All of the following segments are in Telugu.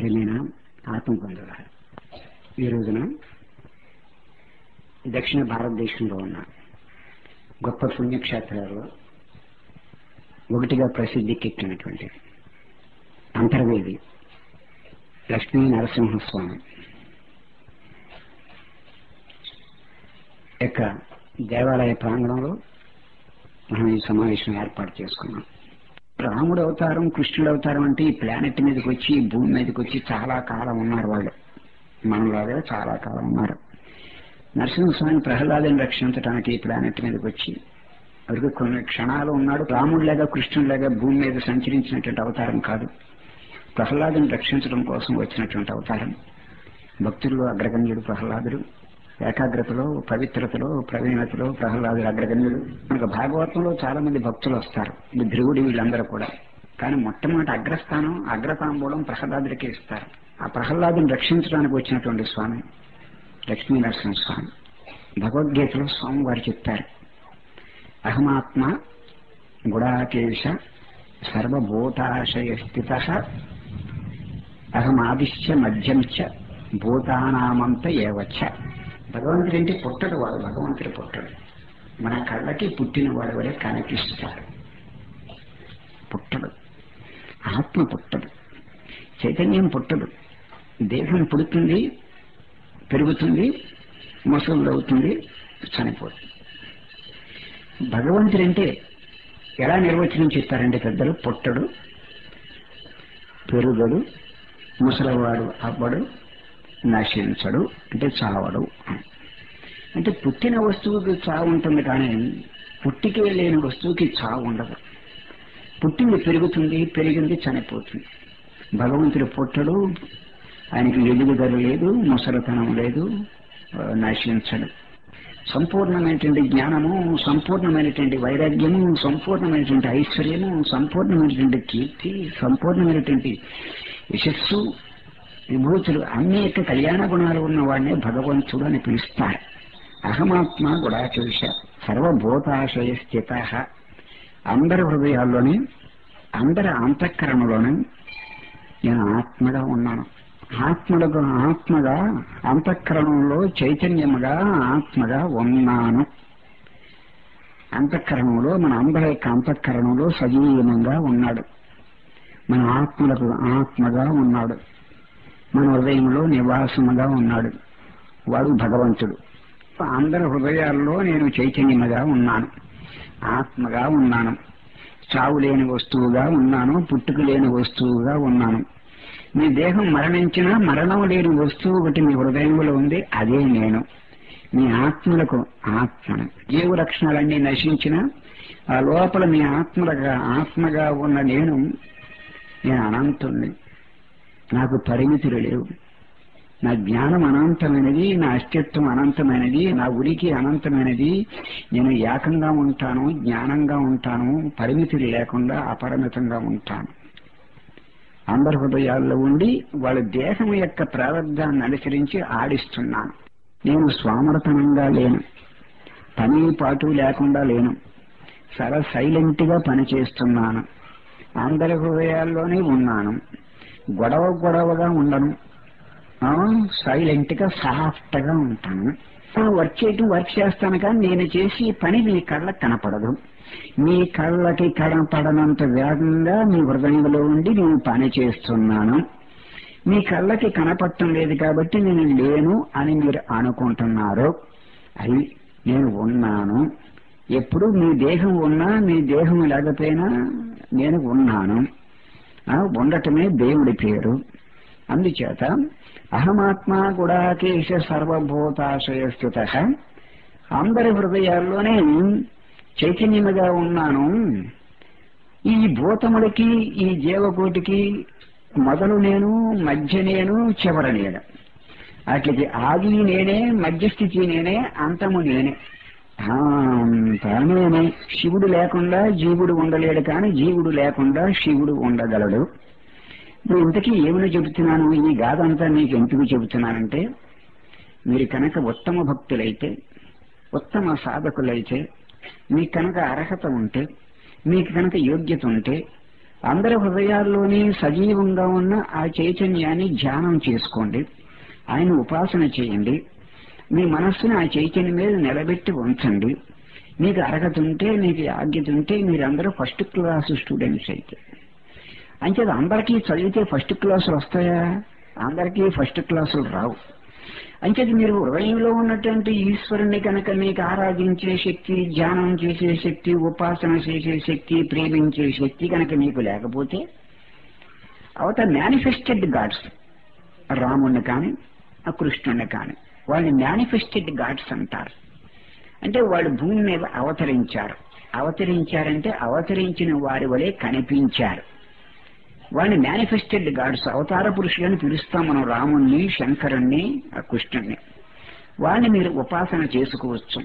ప్రియమైన ఆత్మబంధువుల ఈ రోజున దక్షిణ భారతదేశంలో ఉన్న గొప్ప పుణ్యక్షేత్రాల్లో ఒకటిగా ప్రసిద్ధికెక్కినటువంటి అంతర్వేది లక్ష్మీ నరసింహస్వామి యొక్క దేవాలయ ప్రాంగణంలో మనం ఈ సమావేశం ఏర్పాటు చేసుకున్నాం రాముడు అవతారం కృష్ణుడు అవతారం అంటే ఈ ప్లానెట్ మీదకి వచ్చి ఈ భూమి మీదకి వచ్చి చాలా కాలం ఉన్నారు వాళ్ళు మనలాగా చాలా కాలం ఉన్నారు నరసింహస్వామి ప్రహ్లాదని రక్షించడానికి ఈ ప్లానెట్ మీదకి వచ్చి అవరికి కొన్ని క్షణాలు ఉన్నాడు రాముడిలాగా కృష్ణుడిలాగా భూమి మీద సంచరించినటువంటి అవతారం కాదు ప్రహ్లాదుని రక్షించడం కోసం వచ్చినటువంటి అవతారం భక్తుల్లో అగ్రగణ్యుడు ప్రహ్లాదుడు ఏకాగ్రతలో పవిత్రతలో ప్రవీణతలో ప్రహ్లాదుడు అగ్రగణ్యుడు మనకు భాగవతంలో చాలా మంది భక్తులు వస్తారు ఇది ధ్రువుడి వీళ్ళందరూ కూడా కానీ మొట్టమొదటి అగ్రస్థానం అగ్రతాంబూలం ప్రహ్లాదుడికే ఇస్తారు ఆ ప్రహ్లాదుని రక్షించడానికి వచ్చినటువంటి స్వామి లక్ష్మీ నరసింహ స్వామి భగవద్గీతలో స్వామి వారు చెప్పారు అహమాత్మ గుడాకేశ సర్వభూతాశయ స్థిత అహమాదిశ్య మధ్యం చ భూతానామంత ఏవచ్చ భగవంతుడి అంటే పుట్టడు వాడు భగవంతుడు పుట్టడు మన కళ్ళకి పుట్టిన వాడు వరే కనిపిస్తాడు పుట్టడు ఆత్మ పుట్టదు చైతన్యం పుట్టదు దేహం పుడుతుంది పెరుగుతుంది ముసలు అవుతుంది చనిపోతుంది భగవంతుడంటే ఎలా నిర్వచనం చెప్తారంటే పెద్దలు పుట్టడు పెరుగడు ముసలివాడు అవ్వడు నశించడు అంటే చావడు అంటే పుట్టిన వస్తువుకి చావు ఉంటుంది కానీ పుట్టికి లేని వస్తువుకి చావు ఉండదు పుట్టింది పెరుగుతుంది పెరిగింది చనిపోతుంది భగవంతుడు పుట్టడు ఆయనకి ఎదుగుదల లేదు ముసలితనం లేదు నశించడు సంపూర్ణమైనటువంటి జ్ఞానము సంపూర్ణమైనటువంటి వైరాగ్యము సంపూర్ణమైనటువంటి ఐశ్వర్యము సంపూర్ణమైనటువంటి కీర్తి సంపూర్ణమైనటువంటి యశస్సు విభూతులు అనేక కళ్యాణ గుణాలు ఉన్న వాడినే భగవంతుడు అని పిలుస్తారు అహమాత్మ గుడాకేశ సర్వభూతాశయ స్థిత అందరి హృదయాల్లోని అందరి అంతఃకరణలోని నేను ఆత్మగా ఉన్నాను ఆత్మలకు ఆత్మగా అంతఃకరణంలో చైతన్యముగా ఆత్మగా ఉన్నాను అంతఃకరణంలో మన అందరి యొక్క అంతఃకరణంలో సజీవంగా ఉన్నాడు మన ఆత్మలకు ఆత్మగా ఉన్నాడు మన హృదయంలో నివాసముగా ఉన్నాడు వాడు భగవంతుడు అందరి హృదయాల్లో నేను చైతన్యముగా ఉన్నాను ఆత్మగా ఉన్నాను చావు లేని వస్తువుగా ఉన్నాను పుట్టుకు లేని వస్తువుగా ఉన్నాను మీ దేహం మరణించినా మరణం లేని వస్తువు ఒకటి మీ హృదయంలో ఉంది అదే నేను మీ ఆత్మలకు ఆత్మను జీవ లక్షణాలన్నీ నశించిన ఆ లోపల మీ ఆత్మలుగా ఆత్మగా ఉన్న నేను నేను అనంతుణ్ణి నాకు పరిమితులు లేవు నా జ్ఞానం అనంతమైనది నా అస్తిత్వం అనంతమైనది నా ఉనికి అనంతమైనది నేను ఏకంగా ఉంటాను జ్ఞానంగా ఉంటాను పరిమితులు లేకుండా అపరిమితంగా ఉంటాను అందరి హృదయాల్లో ఉండి వాళ్ళ దేహం యొక్క ప్రారంధాన్ని అనుసరించి ఆడిస్తున్నాను నేను స్వామర్థనంగా లేను పని పాటు లేకుండా లేను చాలా సైలెంట్ గా పనిచేస్తున్నాను అందరి హృదయాల్లోనే ఉన్నాను గొడవ గొడవగా ఉండను సైలెంట్ గా సాఫ్ట్ గా ఉంటాను వర్క్ చేయటం వర్క్ చేస్తాను కానీ నేను చేసి పని మీ కళ్ళకి కనపడదు మీ కళ్ళకి కనపడనంత వేగంగా మీ హృదయంలో ఉండి నేను పని చేస్తున్నాను మీ కళ్ళకి కనపడటం లేదు కాబట్టి నేను లేను అని మీరు అనుకుంటున్నారు అది నేను ఉన్నాను ఎప్పుడు మీ దేహం ఉన్నా మీ దేహం లేకపోయినా నేను ఉన్నాను ఉండటమే దేవుడి పేరు అందుచేత అహమాత్మ గుడాకేశ సర్వభూతాశయ స్థిత అందరి హృదయాల్లోనే చైతన్యముగా ఉన్నాను ఈ భూతములకి ఈ జీవకోటికి మొదలు నేను మధ్య నేను చివర నేను అట్లకి ఆది నేనే మధ్యస్థితి నేనే అంతము నేనే నేనే శివుడు లేకుండా జీవుడు ఉండలేడు కానీ జీవుడు లేకుండా శివుడు ఉండగలడు ఇప్పుడు ఇంతకీ ఏమని చెబుతున్నాను ఈ గాథ అంతా మీకు ఎందుకు చెబుతున్నానంటే మీరు కనుక ఉత్తమ భక్తులైతే ఉత్తమ సాధకులైతే మీకు కనుక అర్హత ఉంటే మీకు కనుక యోగ్యత ఉంటే అందరి హృదయాల్లోని సజీవంగా ఉన్న ఆ చైతన్యాన్ని ధ్యానం చేసుకోండి ఆయన ఉపాసన చేయండి మీ మనస్సును ఆ చైతన్యం మీద నిలబెట్టి ఉంచండి మీకు అర్హత ఉంటే మీకు ఆజ్ఞత ఉంటే మీరందరూ ఫస్ట్ క్లాస్ స్టూడెంట్స్ అయితే అంచేది అందరికీ చదివితే ఫస్ట్ క్లాసులు వస్తాయా అందరికీ ఫస్ట్ క్లాసులు రావు అంచేది మీరు హృదయంలో ఉన్నటువంటి ఈశ్వరుని కనుక మీకు ఆరాధించే శక్తి ధ్యానం చేసే శక్తి ఉపాసన చేసే శక్తి ప్రేమించే శక్తి కనుక మీకు లేకపోతే అవత మేనిఫెస్టెడ్ గాడ్స్ రాముణ్ణి కానీ ఆ కృష్ణుణ్ణి కానీ వాళ్ళని మేనిఫెస్టెడ్ గాడ్స్ అంటారు అంటే వాళ్ళు భూమి మీద అవతరించారు అవతరించారంటే అవతరించిన వారి వలె కనిపించారు వాళ్ళని మేనిఫెస్టెడ్ గాడ్స్ అవతార పురుషులని పిలుస్తాం మనం రాముణ్ణి శంకరుణ్ణి ఆ కృష్ణుణ్ణి వాళ్ళని మీరు ఉపాసన చేసుకోవచ్చు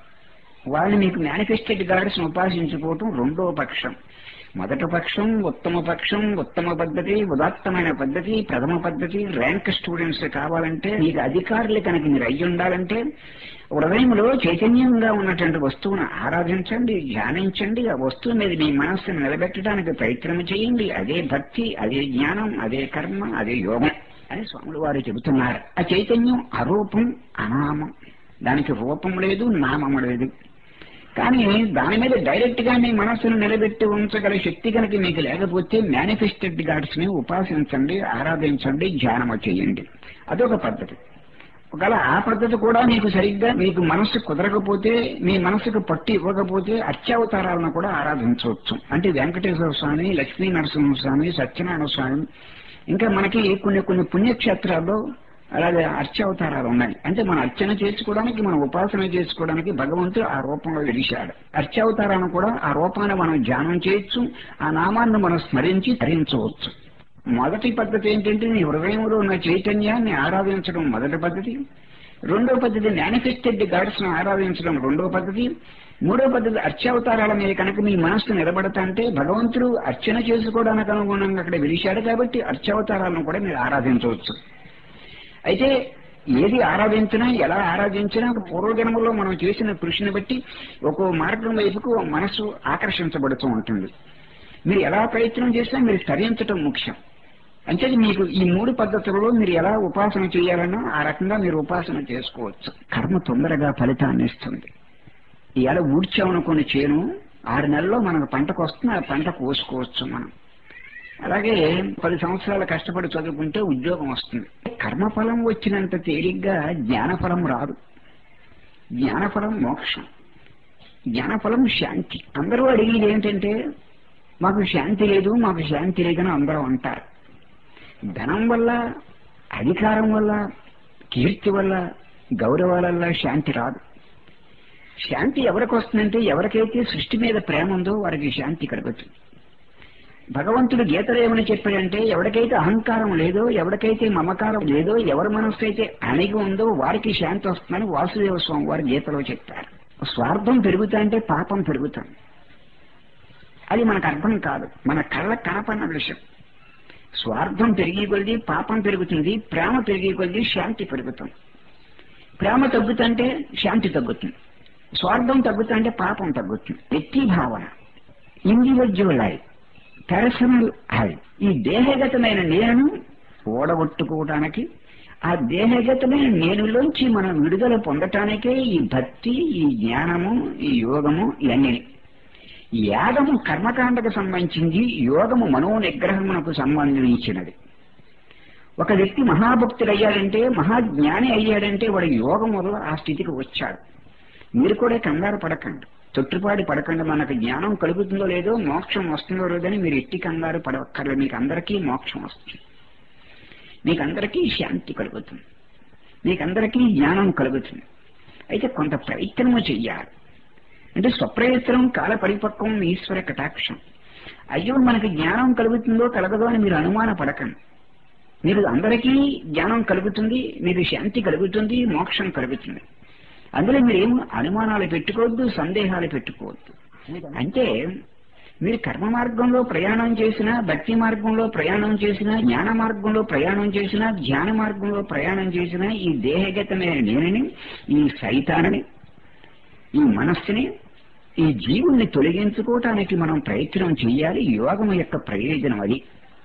వాళ్ళని మీకు మేనిఫెస్టెడ్ గాడ్స్ ఉపాసించుకోవటం రెండో పక్షం మొదటి పక్షం ఉత్తమ పక్షం ఉత్తమ పద్ధతి ఉదాత్తమైన పద్ధతి ప్రథమ పద్ధతి ర్యాంక్ స్టూడెంట్స్ కావాలంటే మీకు అధికారులు కనుక మీరు అయ్యి ఉండాలంటే హృదయంలో చైతన్యంగా ఉన్నటువంటి వస్తువును ఆరాధించండి ధ్యానించండి ఆ వస్తువు మీద మీ మనస్సును నిలబెట్టడానికి ప్రయత్నం చేయండి అదే భక్తి అదే జ్ఞానం అదే కర్మ అదే యోగం అని స్వాములు వారు చెబుతున్నారు ఆ చైతన్యం అరూపం అనామం దానికి రూపం లేదు నామం లేదు కానీ దాని మీద డైరెక్ట్ గా మీ మనస్సును నిలబెట్టి ఉంచగల శక్తి కనుక మీకు లేకపోతే మేనిఫెస్టెడ్ గాడ్స్ ని ఉపాసించండి ఆరాధించండి ధ్యానము చేయండి అదొక పద్ధతి ఒకవేళ ఆ పద్ధతి కూడా మీకు సరిగ్గా మీకు మనస్సు కుదరకపోతే మీ మనస్సుకు పట్టు ఇవ్వకపోతే అత్యవతారాలను కూడా ఆరాధించవచ్చు అంటే వెంకటేశ్వర స్వామి లక్ష్మీ నరసింహ స్వామి సత్యనారాయణ స్వామి ఇంకా మనకి కొన్ని కొన్ని పుణ్యక్షేత్రాల్లో అలాగే అర్చావతారాలు ఉన్నాయి అంటే మన అర్చన చేసుకోవడానికి మనం ఉపాసన చేసుకోవడానికి భగవంతుడు ఆ రూపంలో వెలిశాడు అర్చావతారాన్ని కూడా ఆ రూపాన్ని మనం ధ్యానం చేయొచ్చు ఆ నామాన్ని మనం స్మరించి ధరించవచ్చు మొదటి పద్ధతి ఏంటంటే నీ హృదయంలో ఉన్న చైతన్యాన్ని ఆరాధించడం మొదటి పద్ధతి రెండో పద్ధతి మేనిఫెస్టెడ్ గాడ్స్ ను ఆరాధించడం రెండో పద్ధతి మూడో పద్ధతి అర్చావతారాల మీద కనుక మీ మనస్సు నిలబడతా అంటే భగవంతుడు అర్చన చేసుకోవడానికి అనుగుణంగా అక్కడ వెలిశాడు కాబట్టి అర్చావతారాలను కూడా మీరు ఆరాధించవచ్చు అయితే ఏది ఆరాధించినా ఎలా ఆరాధించినా పూర్వజన్మలో మనం చేసిన కృషిని బట్టి ఒక్కో మార్గం వైపుకు మనస్సు ఆకర్షించబడుతూ ఉంటుంది మీరు ఎలా ప్రయత్నం చేసినా మీరు తరించటం ముఖ్యం అంటే మీకు ఈ మూడు పద్ధతులలో మీరు ఎలా ఉపాసన చేయాలన్నా ఆ రకంగా మీరు ఉపాసన చేసుకోవచ్చు కర్మ తొందరగా ఫలితాన్ని ఇస్తుంది ఇవాళ ఊడ్చామనుకుని చేను ఆరు నెలల్లో మనకు పంటకు వస్తుంది ఆ పంట కోసుకోవచ్చు మనం అలాగే పది సంవత్సరాలు కష్టపడి చదువుకుంటే ఉద్యోగం వస్తుంది కర్మఫలం వచ్చినంత తేలిగ్గా జ్ఞానఫలం రాదు జ్ఞానఫలం మోక్షం జ్ఞానఫలం శాంతి అందరూ అడిగేది ఏంటంటే మాకు శాంతి లేదు మాకు శాంతి లేదని అందరూ అంటారు ధనం వల్ల అధికారం వల్ల కీర్తి వల్ల గౌరవాల వల్ల శాంతి రాదు శాంతి ఎవరికి వస్తుందంటే ఎవరికైతే సృష్టి మీద ప్రేమ ఉందో వారికి శాంతి కలుగుతుంది భగవంతుడు గీతలో ఏమని చెప్పాడంటే ఎవరికైతే అహంకారం లేదో ఎవరికైతే మమకారం లేదో ఎవరి మనస్సు అయితే అణిగి ఉందో వారికి శాంతి వస్తుందని వాసుదేవ స్వామి వారు గీతలో చెప్పారు స్వార్థం పెరుగుతా అంటే పాపం పెరుగుతుంది అది మనకు అర్థం కాదు మన కళ్ళ కనపడిన విషయం స్వార్థం పెరిగి కొద్ది పాపం పెరుగుతుంది ప్రేమ పెరిగి కొద్ది శాంతి పెరుగుతుంది ప్రేమ తగ్గుతుంటే శాంతి తగ్గుతుంది స్వార్థం తగ్గుతుంటే పాపం తగ్గుతుంది వ్యక్తి భావన ఇండివిజువల్ ఐ పర్సనల్ ఐ ఈ దేహగతమైన నేను ఓడగొట్టుకోవటానికి ఆ దేహగతమైన నేనులోంచి మనం విడుదల పొందటానికే ఈ భక్తి ఈ జ్ఞానము ఈ యోగము ఇవన్నీ యాగము కర్మకాండకు సంబంధించింది యోగము మనోనిగ్రహమునకు సంబంధించినది ఒక వ్యక్తి మహాభక్తుడయ్యాడంటే మహాజ్ఞాని అయ్యాడంటే వాడు యోగం వల్ల ఆ స్థితికి వచ్చాడు మీరు కూడా కంగారు పడకండి తొట్టుపాడి పడకండి మనకు జ్ఞానం కలుగుతుందో లేదో మోక్షం వస్తుందో లేదని మీరు ఎట్టి కంగారు పడక్కర్లేదు మీకు అందరికీ మోక్షం వస్తుంది మీకు అందరికీ శాంతి కలుగుతుంది మీకు అందరికీ జ్ఞానం కలుగుతుంది అయితే కొంత ప్రయత్నము చెయ్యాలి అంటే స్వప్రయత్నం కాల పరిపక్వం ఈశ్వర కటాక్షం అయ్యో మనకి జ్ఞానం కలుగుతుందో కలగదో అని మీరు అనుమాన పడకండి మీరు అందరికీ జ్ఞానం కలుగుతుంది మీకు శాంతి కలుగుతుంది మోక్షం కలుగుతుంది అందులో మీరు ఏం అనుమానాలు పెట్టుకోవద్దు సందేహాలు పెట్టుకోవద్దు అంటే మీరు కర్మ మార్గంలో ప్రయాణం చేసినా భక్తి మార్గంలో ప్రయాణం చేసినా జ్ఞాన మార్గంలో ప్రయాణం చేసినా ధ్యాన మార్గంలో ప్రయాణం చేసినా ఈ దేహగతమైన నేనని ఈ సైతానని ఈ మనస్సుని ఈ జీవుణ్ణి తొలగించుకోవటానికి మనం ప్రయత్నం చేయాలి యోగం యొక్క ప్రయోజనం అది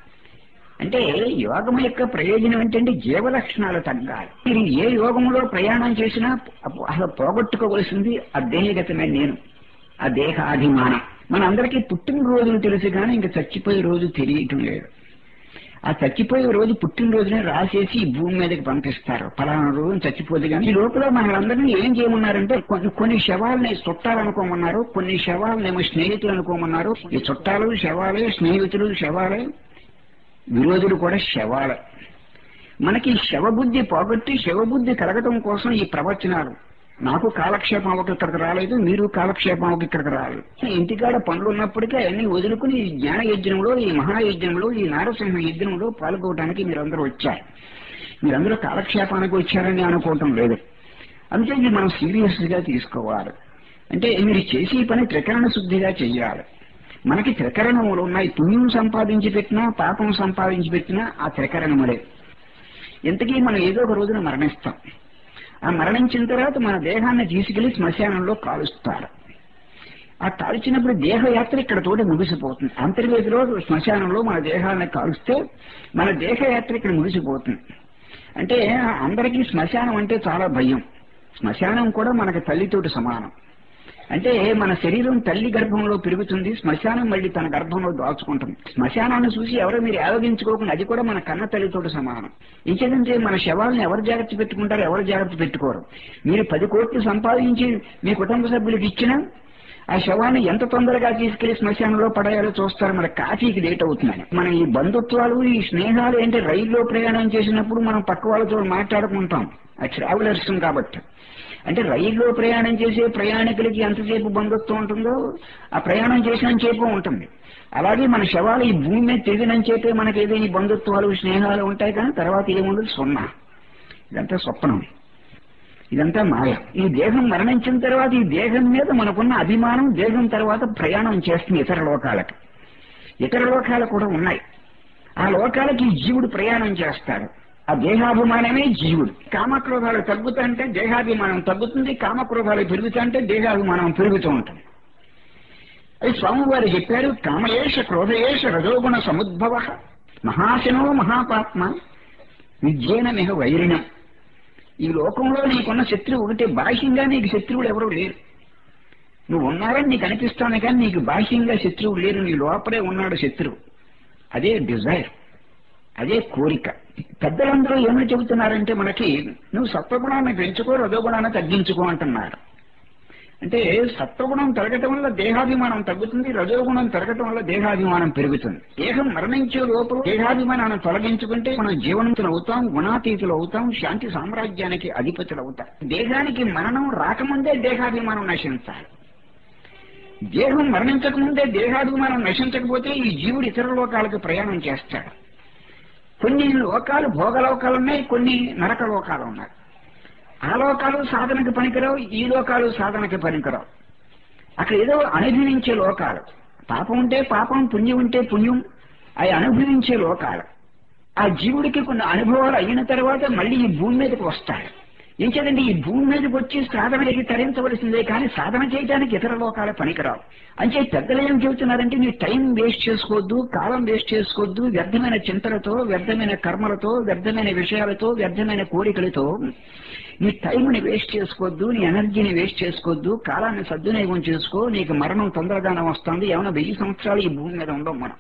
అంటే యోగం యొక్క ప్రయోజనం ఏంటంటే జీవ లక్షణాలు తగ్గాలి మీరు ఏ యోగంలో ప్రయాణం చేసినా అసలు పోగొట్టుకోవలసింది ఆ దేహగతమే నేను ఆ దేహాభిమానం మనందరికీ పుట్టినరోజులు తెలుసు కానీ ఇంకా చచ్చిపోయే రోజు తెలియటం లేదు ఆ చచ్చిపోయే రోజు పుట్టినరోజునే రాసేసి ఈ భూమి మీదకి పంపిస్తారు పలానా రోజు చచ్చిపోదు కానీ ఈ లోపల మనలందరినీ ఏం చేయమన్నారంటే కొన్ని కొన్ని శవాలని చుట్టాలనుకోమన్నారు కొన్ని శవాలనేమో స్నేహితులు అనుకోమన్నారు ఈ చుట్టాలు శవాలే స్నేహితులు శవాలే విరోధులు కూడా శవాలే మనకి శవబుద్ధి పోగొట్టి శవబుద్ధి కలగటం కోసం ఈ ప్రవచనాలు నాకు కాలక్షేపం అవక ఇక్కడికి రాలేదు మీరు కాలక్షేపం అవక ఇక్కడికి రాలేదు ఇంటికాడ పనులు ఉన్నప్పటికీ అవన్నీ వదులుకుని ఈ జ్ఞాన యజ్ఞంలో ఈ మహాయజ్ఞంలో ఈ నారసింహ యజ్ఞంలో పాల్గొనడానికి మీరందరూ వచ్చారు మీరందరూ కాలక్షేపానికి వచ్చారని అనుకోవటం లేదు అందుకే ఇది మనం సీరియస్ గా తీసుకోవాలి అంటే మీరు చేసే పని త్రికరణ శుద్ధిగా చెయ్యాలి మనకి త్రికరణములు ఉన్నాయి పుణ్యం సంపాదించి పెట్టినా పాపం సంపాదించి పెట్టినా ఆ త్రికరణములే ఇంతకీ మనం ఏదో ఒక రోజున మరణిస్తాం ఆ మరణించిన తర్వాత మన దేహాన్ని తీసుకెళ్లి శ్మశానంలో కాలుస్తారు ఆ కాల్చినప్పుడు దేహయాత్ర ఇక్కడ తోటి ముగిసిపోతుంది అంతర్వేదిలో శ్మశానంలో మన దేహాన్ని కాలుస్తే మన దేహయాత్ర ఇక్కడ ముగిసిపోతుంది అంటే అందరికీ శ్మశానం అంటే చాలా భయం శ్మశానం కూడా మనకి తల్లితోటి సమానం అంటే మన శరీరం తల్లి గర్భంలో పెరుగుతుంది శ్మశానం మళ్ళీ తన గర్భంలో దాచుకుంటుంది శ్మశానాన్ని చూసి ఎవరో మీరు ఆలోచించుకోకుండా అది కూడా మన కన్న తల్లితోటి సమానం ఇంకేదంటే మన శవాలను ఎవరు జాగ్రత్త పెట్టుకుంటారు ఎవరు జాగ్రత్త పెట్టుకోరు మీరు పది కోట్లు సంపాదించి మీ కుటుంబ సభ్యులకు ఇచ్చినా ఆ శవాన్ని ఎంత తొందరగా తీసుకెళ్లి శ్మశానంలో పడేయాలో చూస్తారు మన కాఫీకి లేట్ అవుతుందని మన ఈ బంధుత్వాలు ఈ స్నేహాలు ఏంటి రైల్లో ప్రయాణం చేసినప్పుడు మనం పక్క వాళ్ళతో మాట్లాడుకుంటాం ఆ ట్రావెలర్స్ కాబట్టి అంటే రైల్లో ప్రయాణం చేసే ప్రయాణికులకి ఎంతసేపు బంధుత్వం ఉంటుందో ఆ ప్రయాణం చేసినంతసేపు ఉంటుంది అలాగే మన శవాలు ఈ భూమి మీద తిరిగినంచేపే మనకి ఏదైనా బంధుత్వాలు స్నేహాలు ఉంటాయి కానీ తర్వాత ఏముండదు సున్నా ఇదంతా స్వప్నం ఇదంతా మాయ ఈ దేహం మరణించిన తర్వాత ఈ దేహం మీద మనకున్న అభిమానం దేహం తర్వాత ప్రయాణం చేస్తుంది ఇతర లోకాలకి ఇతర లోకాలు కూడా ఉన్నాయి ఆ లోకాలకి ఈ జీవుడు ప్రయాణం చేస్తాడు ఆ దేహాభిమానమే జీవుడు కామక్రోధాలు తగ్గుతుంటే దేహాభిమానం తగ్గుతుంది కామక్రోధాలు పెరుగుతుంటే దేహాభిమానం పెరుగుతూ ఉంటుంది అది స్వామివారు చెప్పారు కామయేష క్రోధయేష రజోగుణ సముద్భవ మహాశనో మహాపాత్మ విద్యేన మిహ వైరిణం ఈ లోకంలో నీకున్న శత్రువు ఒకటే బాహ్యంగా నీకు శత్రువులు ఎవరు లేరు నువ్వు ఉన్నారని నీకు అనిపిస్తాను కానీ నీకు బాహ్యంగా శత్రువు లేరు నీ లోపలే ఉన్నాడు శత్రువు అదే డిజైర్ అదే కోరిక పెద్దలందరూ ఏమని చెబుతున్నారంటే మనకి నువ్వు సత్వగుణాన్ని పెంచుకో రజోగుణాన్ని తగ్గించుకో అంటున్నారు అంటే సత్వగుణం పెరగటం వల్ల దేహాభిమానం తగ్గుతుంది రజోగుణం పెరగటం వల్ల దేహాభిమానం పెరుగుతుంది దేహం మరణించే లోపల దేహాభిమానాన్ని తొలగించుకుంటే మనం జీవనంతులు అవుతాం గుణాతీతులు అవుతాం శాంతి సామ్రాజ్యానికి అధిపతులు అవుతాం దేహానికి మరణం రాకముందే దేహాభిమానం నశించాలి దేహం మరణించకముందే దేహాభిమానం నశించకపోతే ఈ జీవుడు ఇతర లోకాలకు ప్రయాణం చేస్తాడు కొన్ని లోకాలు భోగలోకాలు ఉన్నాయి కొన్ని నరక లోకాలు ఉన్నాయి ఆ లోకాలు సాధనకి పనికిరావు ఈ లోకాలు సాధనకి పనికిరావు అక్కడ ఏదో అనుభవించే లోకాలు పాపం ఉంటే పాపం పుణ్యం ఉంటే పుణ్యం అవి అనుభవించే లోకాలు ఆ జీవుడికి కొన్ని అనుభవాలు అయిన తర్వాత మళ్ళీ ఈ భూమి మీదకి వస్తాడు ఏం చేదండి ఈ భూమి మీదకి వచ్చి సాధనకి తరించవలసిందే కానీ సాధన చేయడానికి ఇతర లోకాల పనికిరావు అంటే పెద్దలు ఏం చెబుతున్నారంటే నీ టైం వేస్ట్ చేసుకోవద్దు కాలం వేస్ట్ చేసుకోవద్దు వ్యర్థమైన చింతలతో వ్యర్థమైన కర్మలతో వ్యర్థమైన విషయాలతో వ్యర్థమైన కోరికలతో నీ టైంని వేస్ట్ చేసుకోవద్దు నీ ఎనర్జీని వేస్ట్ చేసుకోవద్దు కాలాన్ని సద్వినియోగం చేసుకో నీకు మరణం తొందరగానే వస్తుంది ఏమైనా వెయ్యి సంవత్సరాలు ఈ భూమి మీద ఉండవు మనం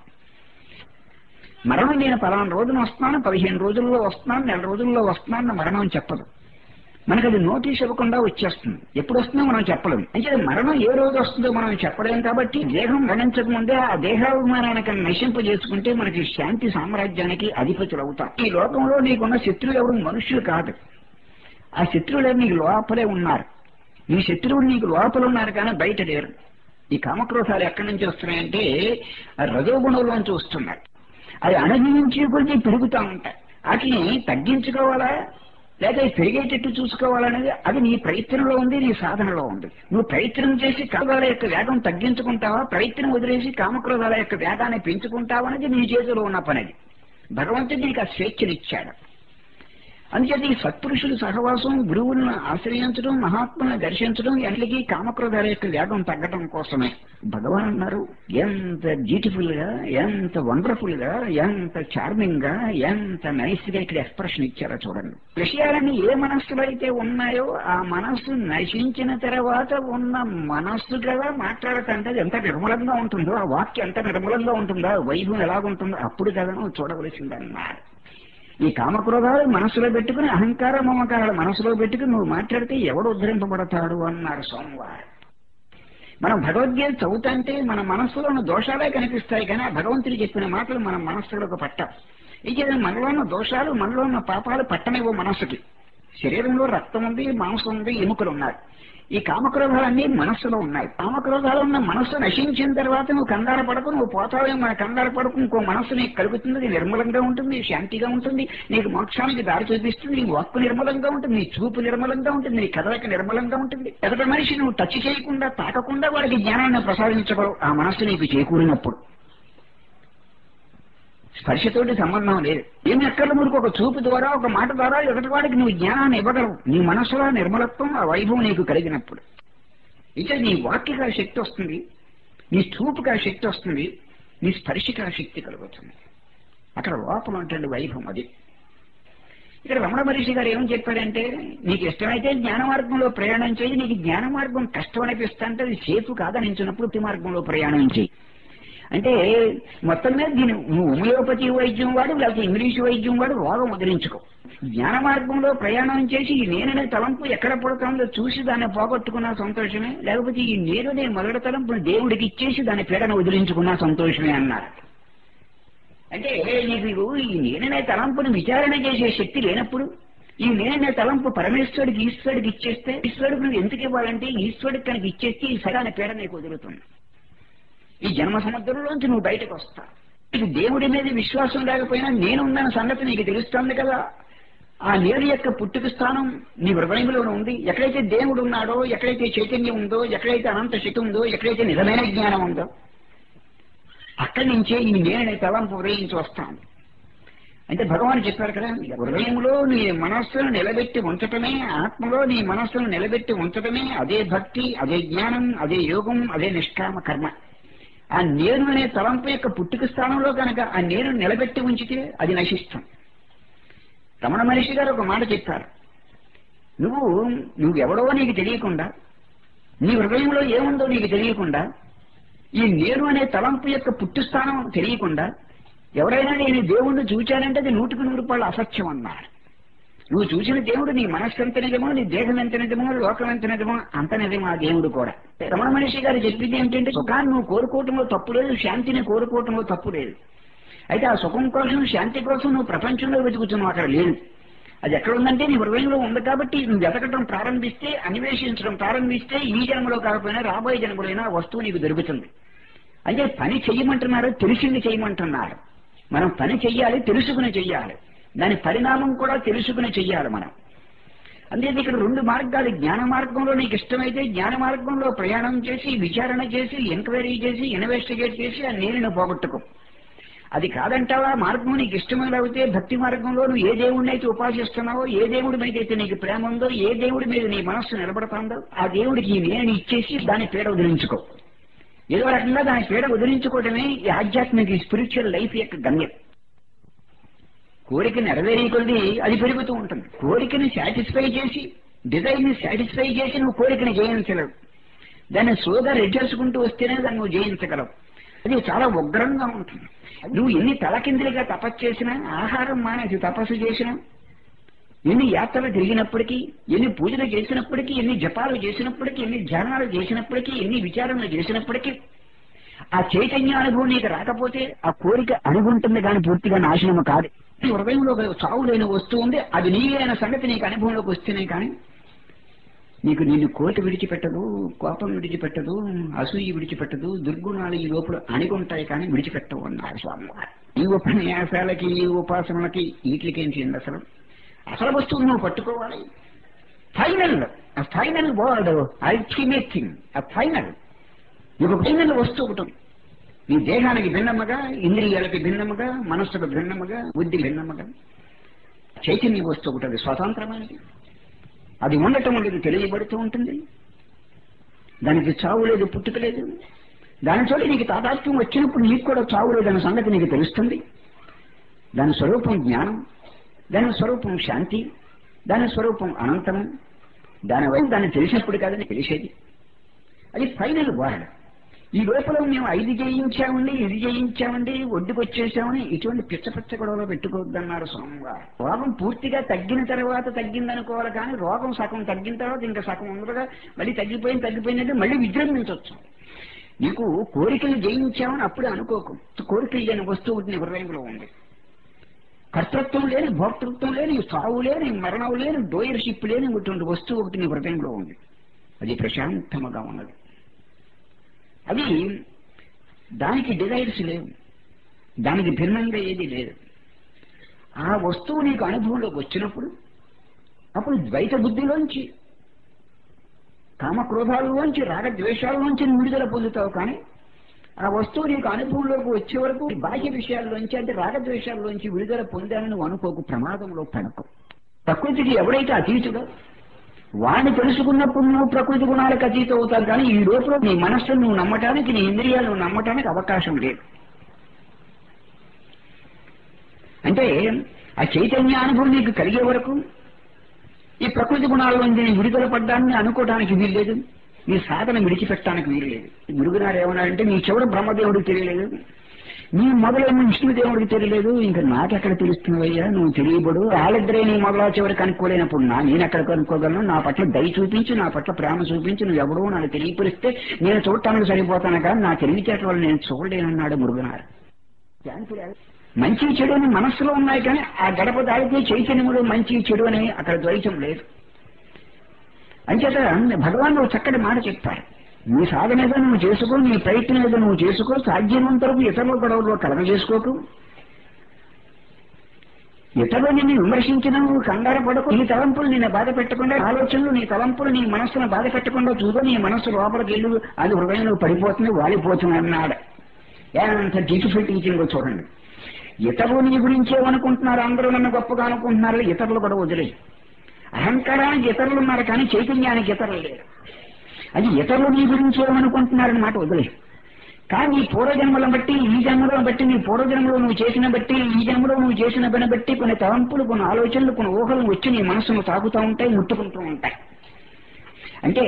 మరణం నేను పలానా రోజున వస్తున్నాను పదిహేను రోజుల్లో వస్తున్నాను నెల రోజుల్లో వస్తున్నాను మరణం చెప్పదు మనకు అది నోటీస్ ఇవ్వకుండా వచ్చేస్తుంది ఎప్పుడు వస్తుందో మనం చెప్పలేం అంటే మరణం ఏ రోజు వస్తుందో మనం చెప్పలేం కాబట్టి దేహం మరణించక ముందే ఆ దేహాభిమానానికి నశింప చేసుకుంటే మనకి శాంతి సామ్రాజ్యానికి అధిపతులు అవుతాం ఈ లోకంలో నీకున్న శత్రువులు ఎవరు మనుష్యులు కాదు ఆ శత్రువులు నీకు లోపలే ఉన్నారు నీ శత్రువులు నీకు లోపల ఉన్నారు కానీ బయట లేరు ఈ కామక్రోధాలు ఎక్కడి నుంచి వస్తున్నాయంటే రజోగుణంలోంచి వస్తున్నాయి అది అనుభవించే కొద్దీ పెరుగుతూ ఉంటాయి వాటిని తగ్గించుకోవాలా లేక పెరిగేటట్టు చూసుకోవాలనేది అది నీ ప్రయత్నంలో ఉంది నీ సాధనలో ఉంది నువ్వు ప్రయత్నం చేసి కామాల యొక్క వేగం తగ్గించుకుంటావా ప్రయత్నం వదిలేసి కామక్రోధాల యొక్క వేగాన్ని పెంచుకుంటావా అనేది నీ చేతిలో ఉన్న పనిది భగవంతుడు నీకు ఆ స్వేచ్ఛనిచ్చాడు అందుచేత ఈ సత్పురుషుల సహవాసం గురువులను ఆశ్రయించడం మహాత్ములను దర్శించడం ఎంతకి కామక్రోధాల యొక్క వేగం తగ్గడం కోసమే భగవాన్ అన్నారు ఎంత బ్యూటిఫుల్ గా ఎంత వండర్ఫుల్ గా ఎంత చార్మింగ్ గా ఎంత నైస్ గా ఇక్కడ ఎక్స్ప్రెషన్ ఇచ్చారో చూడండి విషయాలన్నీ ఏ మనస్సులో అయితే ఉన్నాయో ఆ మనస్సు నశించిన తర్వాత ఉన్న మనస్సు కదా మాట్లాడుతుంటే అది ఎంత నిర్మలంగా ఉంటుందో ఆ వాక్యం ఎంత నిర్మలంగా ఉంటుందో ఆ వైభవం ఎలాగుంటుందో అప్పుడు కదా నువ్వు చూడవలసిందన్నారు ఈ కామక్రోధాలు మనసులో పెట్టుకుని అహంకార మమకారాలు మనసులో పెట్టుకుని నువ్వు మాట్లాడితే ఎవడు ఉద్ధరింపబడతాడు అన్నారు సోమవారం మనం భగవద్గీత చదువుతుంటే మన మనస్సులో ఉన్న దోషాలే కనిపిస్తాయి కానీ ఆ భగవంతుడు చెప్పిన మాటలు మన మనస్సులోకి పట్టవు ఇక మనలో ఉన్న దోషాలు మనలో ఉన్న పాపాలు పట్టనివ్వు మనస్సుకి శరీరంలో రక్తం ఉంది మాంసం ఉంది ఎముకలు ఉన్నాయి ఈ కామక్రోధాలన్నీ మనస్సులో ఉన్నాయి కామక్రోధాలు ఉన్న మనస్సు నశించిన తర్వాత నువ్వు కంగారు పడకు నువ్వు పోతావేమో మన కంగారు పడకు ఇంకో మనస్సు నీకు కలుగుతుంది అది నిర్మలంగా ఉంటుంది శాంతిగా ఉంటుంది నీకు మోక్షానికి దారి చూపిస్తుంది నీ వాక్కు నిర్మలంగా ఉంటుంది నీ చూపు నిర్మలంగా ఉంటుంది నీ కదలిక నిర్మలంగా ఉంటుంది ఎదటి మనిషి నువ్వు టచ్ చేయకుండా తాకకుండా వాడికి జ్ఞానాన్ని ప్రసాదించగలవు ఆ మనస్సు నీకు చేకూరినప్పుడు స్పర్శతోటి సంబంధం లేదు ఏమి ఎక్కర్ల మురికి ఒక చూపు ద్వారా ఒక మాట ద్వారా ఎదుటి వాడికి నువ్వు జ్ఞానాన్ని ఇవ్వగలవు నీ మనసులో నిర్మలత్వం ఆ వైభవం నీకు కలిగినప్పుడు ఇక నీ వాక్యకు ఆ శక్తి వస్తుంది నీ చూపుకి ఆ శక్తి వస్తుంది నీ స్పర్శకి ఆ శక్తి కలుగుతుంది అక్కడ లోపల ఉంటుంది వైభవం అది ఇక్కడ రమణ మహర్షి గారు ఏం చెప్పారంటే నీకు ఇష్టమైతే జ్ఞాన మార్గంలో ప్రయాణం చేయి నీకు జ్ఞాన మార్గం కష్టం అనిపిస్తా అంటే అది సేఫ్ కాదనించినప్పుడు భక్తి మార్గంలో ప్రయాణం చేయి అంటే మొత్తం మీద దీని నువ్వు హోమియోపతి వైద్యం వాడు లేకపోతే ఇంగ్లీష్ వైద్యం వాడు రోగం వదిలించుకో జ్ఞాన మార్గంలో ప్రయాణం చేసి ఈ నేననే తలంపు ఎక్కడ పడుతుందో చూసి దాన్ని పోగొట్టుకున్న సంతోషమే లేకపోతే ఈ నేనునే మొదటి తలంపుని దేవుడికి ఇచ్చేసి దాని పీడను వదిలించుకున్న సంతోషమే అన్నారు అంటే నీకు ఈ నేననే తలంపుని విచారణ చేసే శక్తి లేనప్పుడు ఈ నేననే తలంపు పరమేశ్వరుడికి ఈశ్వరుడికి ఇచ్చేస్తే ఈశ్వరుడికి నువ్వు ఎందుకు ఇవ్వాలంటే ఈశ్వరుడికి కనుక ఇచ్చేస్తే ఈ సగాని పీడ నీకు వదులుతుంది ఈ జన్మ సముద్రంలోంచి నువ్వు బయటకు వస్తా నీకు దేవుడి మీద విశ్వాసం లేకపోయినా నేనున్నాను సంగతి నీకు తెలుస్తుంది కదా ఆ నేను యొక్క పుట్టుక స్థానం నీ హృదయంలో ఉంది ఎక్కడైతే దేవుడు ఉన్నాడో ఎక్కడైతే చైతన్యం ఉందో ఎక్కడైతే అనంత శక్తి ఉందో ఎక్కడైతే నిజమైన జ్ఞానం ఉందో అక్కడి నుంచే ఈ నేననే తలంపు ఉదయించి వస్తాను అంటే భగవాన్ చెప్పారు కదా హృదయంలో నీ మనస్సును నిలబెట్టి ఉంచటమే ఆత్మలో నీ మనస్సును నిలబెట్టి ఉంచటమే అదే భక్తి అదే జ్ఞానం అదే యోగం అదే నిష్కామ కర్మ ఆ నేను అనే తలంపు యొక్క పుట్టుక స్థానంలో కనుక ఆ నేను నిలబెట్టి ఉంచితే అది నశిస్తాం రమణ మహర్షి గారు ఒక మాట చెప్పారు నువ్వు నువ్వెవడో నీకు తెలియకుండా నీ హృదయంలో ఏముందో నీకు తెలియకుండా ఈ నేను అనే తలంపు యొక్క పుట్టు స్థానం తెలియకుండా ఎవరైనా నేను దేవుణ్ణి చూచానంటే అది నూటికి నూరు రూపాయలు అసత్యం అన్నారు నువ్వు చూసిన దేవుడు నీ మనస్సు ఎంత నిజమో నీ దేహం ఎంత నిజమో లోకం ఎంత నిజమో అంత నిజమో ఆ దేవుడు కూడా రమణ మనిషి గారు చెప్పింది ఏంటంటే సుఖాన్ని నువ్వు కోరుకోవటంలో తప్పు లేదు శాంతిని కోరుకోవటంలో తప్పు లేదు అయితే ఆ సుఖం కోసం శాంతి కోసం నువ్వు ప్రపంచంలో వెతుకుతున్నావు అక్కడ లేదు అది ఎక్కడ ఉందంటే నీ హృదయంలో ఉంది కాబట్టి నువ్వు వెతకటం ప్రారంభిస్తే అన్వేషించడం ప్రారంభిస్తే ఈ జన్మలో కాకపోయినా రాబోయే జన్మలైనా ఆ వస్తువు నీకు దొరుకుతుంది అంటే పని చెయ్యమంటున్నారు తెలిసింది చేయమంటున్నారు మనం పని చెయ్యాలి తెలుసుకుని చెయ్యాలి దాని పరిణామం కూడా తెలుసుకుని చెయ్యాలి మనం అందుకే ఇక్కడ రెండు మార్గాలు జ్ఞాన మార్గంలో నీకు ఇష్టమైతే జ్ఞాన మార్గంలో ప్రయాణం చేసి విచారణ చేసి ఎంక్వైరీ చేసి ఇన్వెస్టిగేట్ చేసి ఆ నీరుని పోగొట్టుకో అది కాదంటావా మార్గం నీకు ఇష్టమైతే భక్తి మార్గంలో నువ్వు ఏ దేవుడిని అయితే ఉపాసిస్తున్నావో ఏ దేవుడి మీద అయితే నీకు ప్రేమ ఉందో ఏ దేవుడి మీద నీ మనస్సు నిలబడుతుందో ఆ దేవుడికి ఈ నేను ఇచ్చేసి దాని పీడ వదిలించుకో ఏదో రకంగా దాని పీడ వదిలించుకోవటమే ఈ ఆధ్యాత్మిక స్పిరిచువల్ లైఫ్ యొక్క గమ్యం కోరిక నెరవేరే కొద్దీ అది పెరుగుతూ ఉంటుంది కోరికని సాటిస్ఫై చేసి డిజైర్ ని సాటిస్ఫై చేసి నువ్వు కోరికని జయించలేవు దాన్ని స్లోగా రెడ్చేసుకుంటూ వస్తేనే దాన్ని నువ్వు జయించగలవు అది చాలా ఉగ్రంగా ఉంటుంది నువ్వు ఎన్ని తలకిందులుగా తపస్సు చేసినా ఆహారం మానేసి తపస్సు చేసినా ఎన్ని యాత్రలు తిరిగినప్పటికీ ఎన్ని పూజలు చేసినప్పటికీ ఎన్ని జపాలు చేసినప్పటికీ ఎన్ని ధ్యానాలు చేసినప్పటికీ ఎన్ని విచారణలు చేసినప్పటికీ ఆ చైతన్య అనుభవం నీకు రాకపోతే ఆ కోరిక అనుకుంటుంది కానీ పూర్తిగా నాశనము కాదు నీ హృదయంలో ఒక చావు లేని వస్తువు ఉంది అది నీవే అయిన సంగతి నీకు అనుభవంలోకి వస్తేనే కానీ నీకు నిన్ను కోటి విడిచిపెట్టదు కోపం విడిచిపెట్టదు అసూయి విడిచిపెట్టదు దుర్గుణాలు ఈ లోపల అణిగుంటాయి కానీ విడిచిపెట్టవు అన్నారు స్వామివారు ఈ ఉపన్యాసాలకి ఈ ఉపాసనలకి వీటికేం చేయండి అసలు అసలు వస్తువు నువ్వు పట్టుకోవాలి ఫైనల్ ఆ ఫైనల్ వర్డ్ అల్టిమేట్ థింగ్ ఆ ఫైనల్ నీకు ఫైనల్ వస్తువు ఒకటి ఉంది. నీ దేహానికి భిన్నముగా ఇంద్రియాలకి భిన్నముగా మనస్సుకు భిన్నముగా బుద్ధి భిన్నముగా చైతన్య వస్తువు ఒకటి అది స్వతంత్రమైనది అది ఉండటం లేదు తెలియబడుతూ ఉంటుంది దానికి చావు లేదు పుట్టుక లేదు దాని చోట నీకు తాదాత్మ్యం వచ్చినప్పుడు నీకు కూడా చావు లేదన్న సంగతి నీకు తెలుస్తుంది దాని స్వరూపం జ్ఞానం దాని స్వరూపం శాంతి దాని స్వరూపం అనంతము దాని వైపు దాన్ని తెలిసినప్పుడు కాదని తెలిసేది అది ఫైనల్ వర్డ్ ఈ లోపల మేము ఐదు జయించామండి ఇది జయించామండి ఒడ్డుకొచ్చేసామని ఇటువంటి పిచ్చ పిచ్చ గొడవలు పెట్టుకోవద్దన్నారు స్వామివారు రోగం పూర్తిగా తగ్గిన తర్వాత తగ్గిందనుకోవాలి కానీ రోగం సగం తగ్గిన తర్వాత ఇంకా సగం ఉండగా మళ్ళీ తగ్గిపోయింది తగ్గిపోయిందంటే మళ్ళీ విజృంభించవచ్చు నీకు కోరికలు జయించామని అప్పుడే అనుకోకు కోరికలు లేని వస్తువు నీ హృదయంలో ఉంది కర్తృత్వం లేని భోక్తృత్వం లేని సావు లేని మరణం లేని డోయర్షిప్ లేని ఇటువంటి వస్తువు ఒకటి నీ హృదయంలో ఉంది అది ప్రశాంతముగా ఉన్నది అది దానికి డిజైర్స్ లేవు దానికి భిన్నంగా ఏది లేదు ఆ వస్తువు నీకు అనుభవంలోకి వచ్చినప్పుడు అప్పుడు ద్వైత బుద్ధిలోంచి కామక్రోధాలలోంచి రాగద్వేషాలలోంచి నువ్వు విడుదల పొందుతావు కానీ ఆ వస్తువు నీకు అనుభవంలోకి వచ్చే వరకు బాహ్య విషయాల్లోంచి అంటే రాగద్వేషాల్లోంచి విడుదల పొందాలని నువ్వు అనుకోకు ప్రమాదంలో పడకు ప్రకృతికి ఎవడైతే అతీతుడో వాడిని తెలుసుకున్నప్పుడు నువ్వు ప్రకృతి గుణాలకు అతీతం అవుతావు కానీ ఈ లోపల నీ మనస్సును నువ్వు నమ్మటానికి నీ ఇంద్రియాలు నువ్వు నమ్మటానికి అవకాశం లేదు అంటే ఆ చైతన్య అనుభవం నీకు కలిగే వరకు ఈ ప్రకృతి గుణాల నుంచి నీ విడుదల పడ్డాన్ని అనుకోవడానికి వీల్లేదు నీ సాధన విడిచిపెట్టడానికి వీల్లేదు గురుగునారు ఏమన్నాడంటే నీ చివరి బ్రహ్మదేవుడికి తెలియలేదు నీ మొదలేమో విష్ణుదేవుడికి తెలియలేదు ఇంకా నాకెక్కడ తెలుస్తున్నావయ్యా నువ్వు తెలియబడు వాళ్ళిద్దరే నీ మొదల చివరి కనుక్కోలేనప్పుడు నా నేను ఎక్కడ కనుక్కోగలను నా పట్ల దయ చూపించి నా పట్ల ప్రేమ చూపించి నువ్వు ఎవడో నాకు తెలియపరిస్తే నేను చూడటానికి సరిపోతాను కానీ నా తెలివితేటల వల్ల నేను చూడలేనన్నాడు మురుగునారు మంచి చెడు అని మనస్సులో ఉన్నాయి కానీ ఆ గడప దాడితే చైతన్యములు మంచి చెడు అని అక్కడ ద్వైతం లేదు అంచేత భగవాన్ ఒక చక్కటి మాట చెప్తారు నీ సాధన ఏదో నువ్వు చేసుకో నీ ప్రయత్నం ఏదో నువ్వు చేసుకో సాధ్యమైనంత వరకు ఇతరుల గొడవలో కలగ చేసుకోకు ఇతరులు నిన్ను విమర్శించిన నువ్వు కంగారు పడకు నీ తలంపులు నిన్ను బాధ పెట్టకుండా ఆలోచనలు నీ తలంపులు నీ మనస్సును బాధ పెట్టకుండా చూడు నీ మనస్సు లోపలికి వెళ్ళు అది హృదయంలో పడిపోతుంది వాలిపోతుంది అన్నాడు ఎంత డిఫికల్ట్ టీచింగ్ చూడండి ఇతరులు నీ గురించి ఏమనుకుంటున్నారు అందరూ నన్ను గొప్పగా అనుకుంటున్నారు ఇతరులు కూడా వదిలే అహంకారానికి ఇతరులు ఉన్నారు కానీ చైతన్యానికి ఇతరులు లేరు అది ఇతరులు నీ గురించి ఏమనుకుంటున్నారని మాట వదిలే కానీ నీ పూర్వజన్మలను బట్టి ఈ జన్మలను బట్టి నీ పూర్వజన్మలో నువ్వు చేసిన బట్టి ఈ జన్మలో నువ్వు చేసిన పని బట్టి కొన్ని తలంపులు కొన్ని ఆలోచనలు కొన్ని ఊహలు వచ్చి నీ మనసును తాకుతూ ఉంటాయి ముట్టుకుంటూ ఉంటాయి అంటే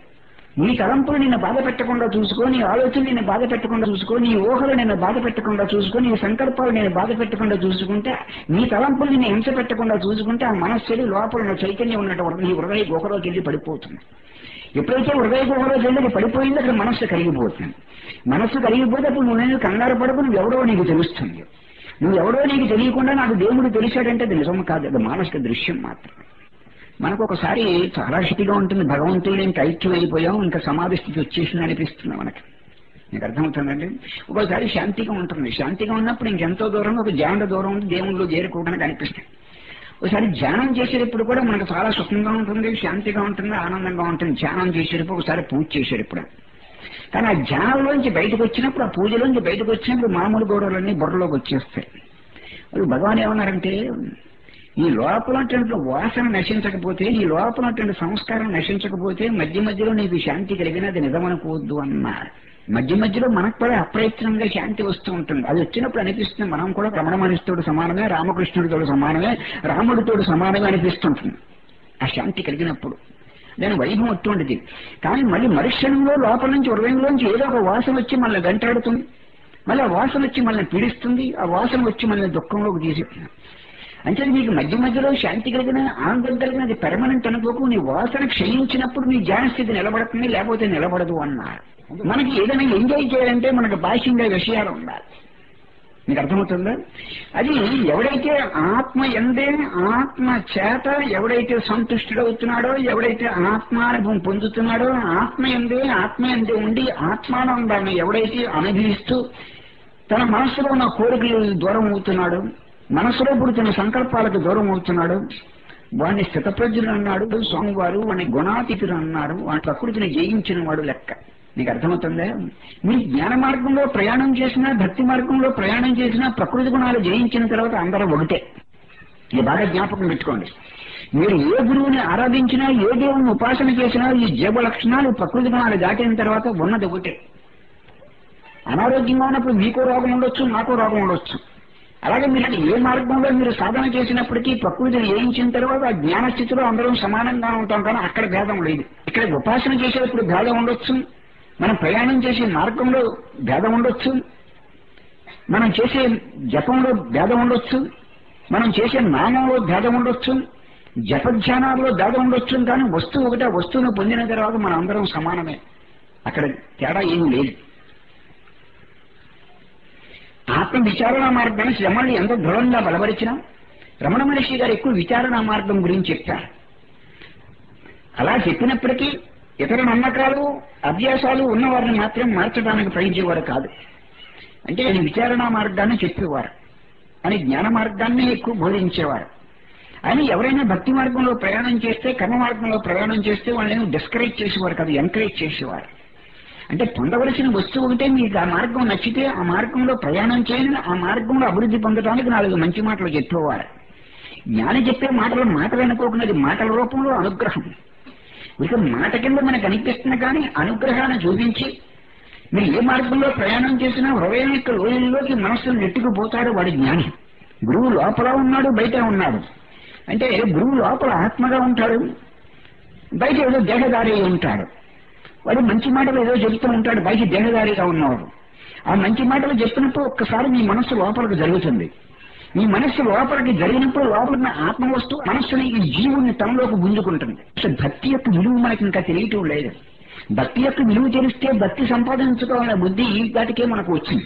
నీ తలంపులు నిన్ను బాధ పెట్టకుండా చూసుకో నీ ఆలోచనలు నిన్ను బాధ పెట్టకుండా చూసుకో నీ ఊహలు నిన్ను బాధ పెట్టకుండా చూసుకో నీ సంకల్పాలు నేను బాధ పెట్టకుండా చూసుకుంటే నీ తలంపులు నిన్ను హింస పెట్టకుండా చూసుకుంటే ఆ మనస్సుని లోపల ఉన్న చైతన్యం ఉన్నటువంటి నీ హృదయ గుహలోకి వెళ్ళి పడిపోతుంది ఎప్పుడైతే హృదయ గుహలోకి వెళ్ళి పడిపోయిందో అక్కడ మనస్సు కరిగిపోతుంది మనస్సు కరిగిపోతే అప్పుడు నువ్వు నేను కంగారు పడకు నువ్వు ఎవడో నీకు తెలుస్తుంది నువ్వు ఎవడో నీకు తెలియకుండా నాకు దేవుడు తెలిసాడంటే అది నిజం కాదు అది మానసిక దృశ్యం మాత్రమే మనకు ఒకసారి చాలా స్థితిగా ఉంటుంది భగవంతుడు ఇంకా ఐక్యం అయిపోయాం ఇంకా సమాధి స్థితి వచ్చేసింది అనిపిస్తుంది మనకి నీకు అర్థమవుతుందండి ఒకసారి శాంతిగా ఉంటుంది శాంతిగా ఉన్నప్పుడు ఇంకెంతో దూరంగా ఒక జాండ దూరం ఉంది దేవుళ్ళు చేరుకోవడానికి అనిపిస్తుంది ఒకసారి ధ్యానం చేసేటప్పుడు కూడా మనకు చాలా సుఖంగా ఉంటుంది శాంతిగా ఉంటుంది ఆనందంగా ఉంటుంది ధ్యానం చేసేటప్పుడు ఒకసారి పూజ చేసేటప్పుడు కానీ ఆ ధ్యానంలోంచి బయటకు వచ్చినప్పుడు ఆ పూజలోంచి బయటకు వచ్చినప్పుడు మామూలు గౌరవాలన్నీ బుర్రలోకి వచ్చేస్తాయి అది భగవాన్ ఏమన్నారంటే ఈ లోపలటువంటి వాసన నశించకపోతే ఈ లోపలటువంటి సంస్కారం నశించకపోతే మధ్య మధ్యలో నీకు శాంతి కలిగినది నిజమనుకోవద్దు అన్నారు మధ్య మధ్యలో మనకు కూడా అప్రయత్నంగా శాంతి వస్తూ ఉంటుంది అది వచ్చినప్పుడు అనిపిస్తుంది మనం కూడా రమణ మనిషితోడు సమానమే రామకృష్ణుడితోడు సమానమే రాముడితోడు సమానమే అనిపిస్తుంటుంది ఆ శాంతి కలిగినప్పుడు నేను వైభవం అటువంటిది కానీ మళ్ళీ మరుక్షణంలో లోపల నుంచి హృదయంలోంచి ఏదో ఒక వాసన వచ్చి మనల్ని వెంటాడుతుంది మళ్ళీ ఆ వాసన వచ్చి మనల్ని పీడిస్తుంది ఆ వాసన వచ్చి మనల్ని దుఃఖంలోకి తీసుకుంటుంది అంటే నీకు మధ్య మధ్యలో శాంతి కలిగిన ఆనందం కలిగిన అది పెర్మనెంట్ అనుకోకు నీ వాసన క్షయించినప్పుడు నీ స్థితి నిలబడుతుంది లేకపోతే నిలబడదు అన్నారు మనకి ఏదైనా ఎంజాయ్ చేయాలంటే మనకు బాహ్యంగా విషయాలు ఉండాలి మీకు అర్థమవుతుందా అది ఎవడైతే ఆత్మ ఎందే ఆత్మ చేత ఎవడైతే సంతుష్టుడవుతున్నాడో ఎవడైతే ఆత్మానుభవం పొందుతున్నాడో ఆత్మ ఎందే ఆత్మ ఎందే ఉండి ఆత్మానందాన్ని ఎవడైతే అనుభవిస్తూ తన మనస్సులో ఉన్న కోరికలు దూరం అవుతున్నాడు మనసులో పుడుతున్న సంకల్పాలకు దూరం అవుతున్నాడు వాడిని స్థితప్రజ్ఞులు అన్నాడు స్వామివారు వాడిని గుణాతీతులు అన్నారు వాడి ప్రకృతిని జయించిన వాడు లెక్క నీకు అర్థమవుతుందా మీరు జ్ఞాన మార్గంలో ప్రయాణం చేసినా భక్తి మార్గంలో ప్రయాణం చేసినా ప్రకృతి గుణాలు జయించిన తర్వాత అందరూ ఒకటే ఇది బాగా జ్ఞాపకం పెట్టుకోండి మీరు ఏ గురువుని ఆరాధించినా ఏ దేవుని ఉపాసన చేసినా ఈ జీవ లక్షణాలు ప్రకృతి గుణాలు దాటిన తర్వాత ఉన్నది ఒకటే అనారోగ్యంగా ఉన్నప్పుడు మీకు రోగం ఉండొచ్చు నాకు రోగం ఉండొచ్చు అలాగే మీరు ఏ మార్గంలో మీరు సాధన చేసినప్పటికీ ప్రకృతిని జయించిన తర్వాత ఆ జ్ఞాన స్థితిలో అందరం సమానంగా ఉంటాం కానీ అక్కడ భేదం లేదు ఇక్కడ ఉపాసన చేసేటప్పుడు భేదం ఉండొచ్చు మనం ప్రయాణం చేసే మార్గంలో భేదం ఉండొచ్చు మనం చేసే జపంలో భేదం ఉండొచ్చు మనం చేసే నామంలో భేదం ఉండొచ్చు జపధ్యానాల్లో భేదం ఉండొచ్చు కానీ వస్తువు ఒకటే ఆ వస్తువును పొందిన తర్వాత మనం అందరం సమానమే అక్కడ తేడా ఏమీ లేదు ఆత్మ విచారణ మార్గాన్ని శ్రమల్ని ఎంత దృఢంగా బలపరిచినా రమణ మహర్షి గారు ఎక్కువ విచారణ మార్గం గురించి చెప్పారు అలా చెప్పినప్పటికీ ఇతర నమ్మకాలు అభ్యాసాలు ఉన్నవారిని మాత్రం మార్చడానికి ప్రయత్నించేవారు కాదు అంటే ఆయన విచారణ మార్గాన్ని చెప్పేవారు అని జ్ఞాన మార్గాన్ని ఎక్కువ బోధించేవారు అని ఎవరైనా భక్తి మార్గంలో ప్రయాణం చేస్తే కర్మ మార్గంలో ప్రయాణం చేస్తే వాళ్ళని డిస్కరేజ్ చేసేవారు కాదు ఎంకరేజ్ చేసేవారు అంటే పొందవలసిన వస్తువు ఒకటే మీకు ఆ మార్గం నచ్చితే ఆ మార్గంలో ప్రయాణం చేయండి ఆ మార్గంలో అభివృద్ధి పొందడానికి నాలుగు మంచి మాటలు చెప్పేవారు జ్ఞాని చెప్పే మాటలు మాటలు అనుకోకున్నది మాటల రూపంలో అనుగ్రహం ఇక మాట కింద మనకు అనిపిస్తుంది కానీ అనుగ్రహాన్ని చూపించి మీరు ఏ మార్గంలో ప్రయాణం చేసినా హృదయం యొక్క లోయల్లోకి మనస్సును నెట్టుకుపోతాడు వాడి జ్ఞాని గురువు లోపల ఉన్నాడు బయట ఉన్నాడు అంటే గురువు లోపల ఆత్మగా ఉంటాడు బయట ఏదో దేహదారి ఉంటాడు వాడు మంచి మాటలు ఏదో చెబుతూ ఉంటాడు బయట దేహదారిగా ఉన్నవాడు ఆ మంచి మాటలు చెప్పినప్పుడు ఒక్కసారి మీ మనస్సు లోపలికి జరుగుతుంది మీ మనస్సు లోపలికి జరిగినప్పుడు లోపల ఆత్మ వస్తువు మనస్సుని ఈ జీవుని తనలోకి గుంజుకుంటుంది అసలు భక్తి యొక్క విలువ మనకి ఇంకా తెలియటం లేదు భక్తి యొక్క విలువ తెలిస్తే భక్తి సంపాదించుకోవాలనే బుద్ధి ఈ దాటికే మనకు వచ్చింది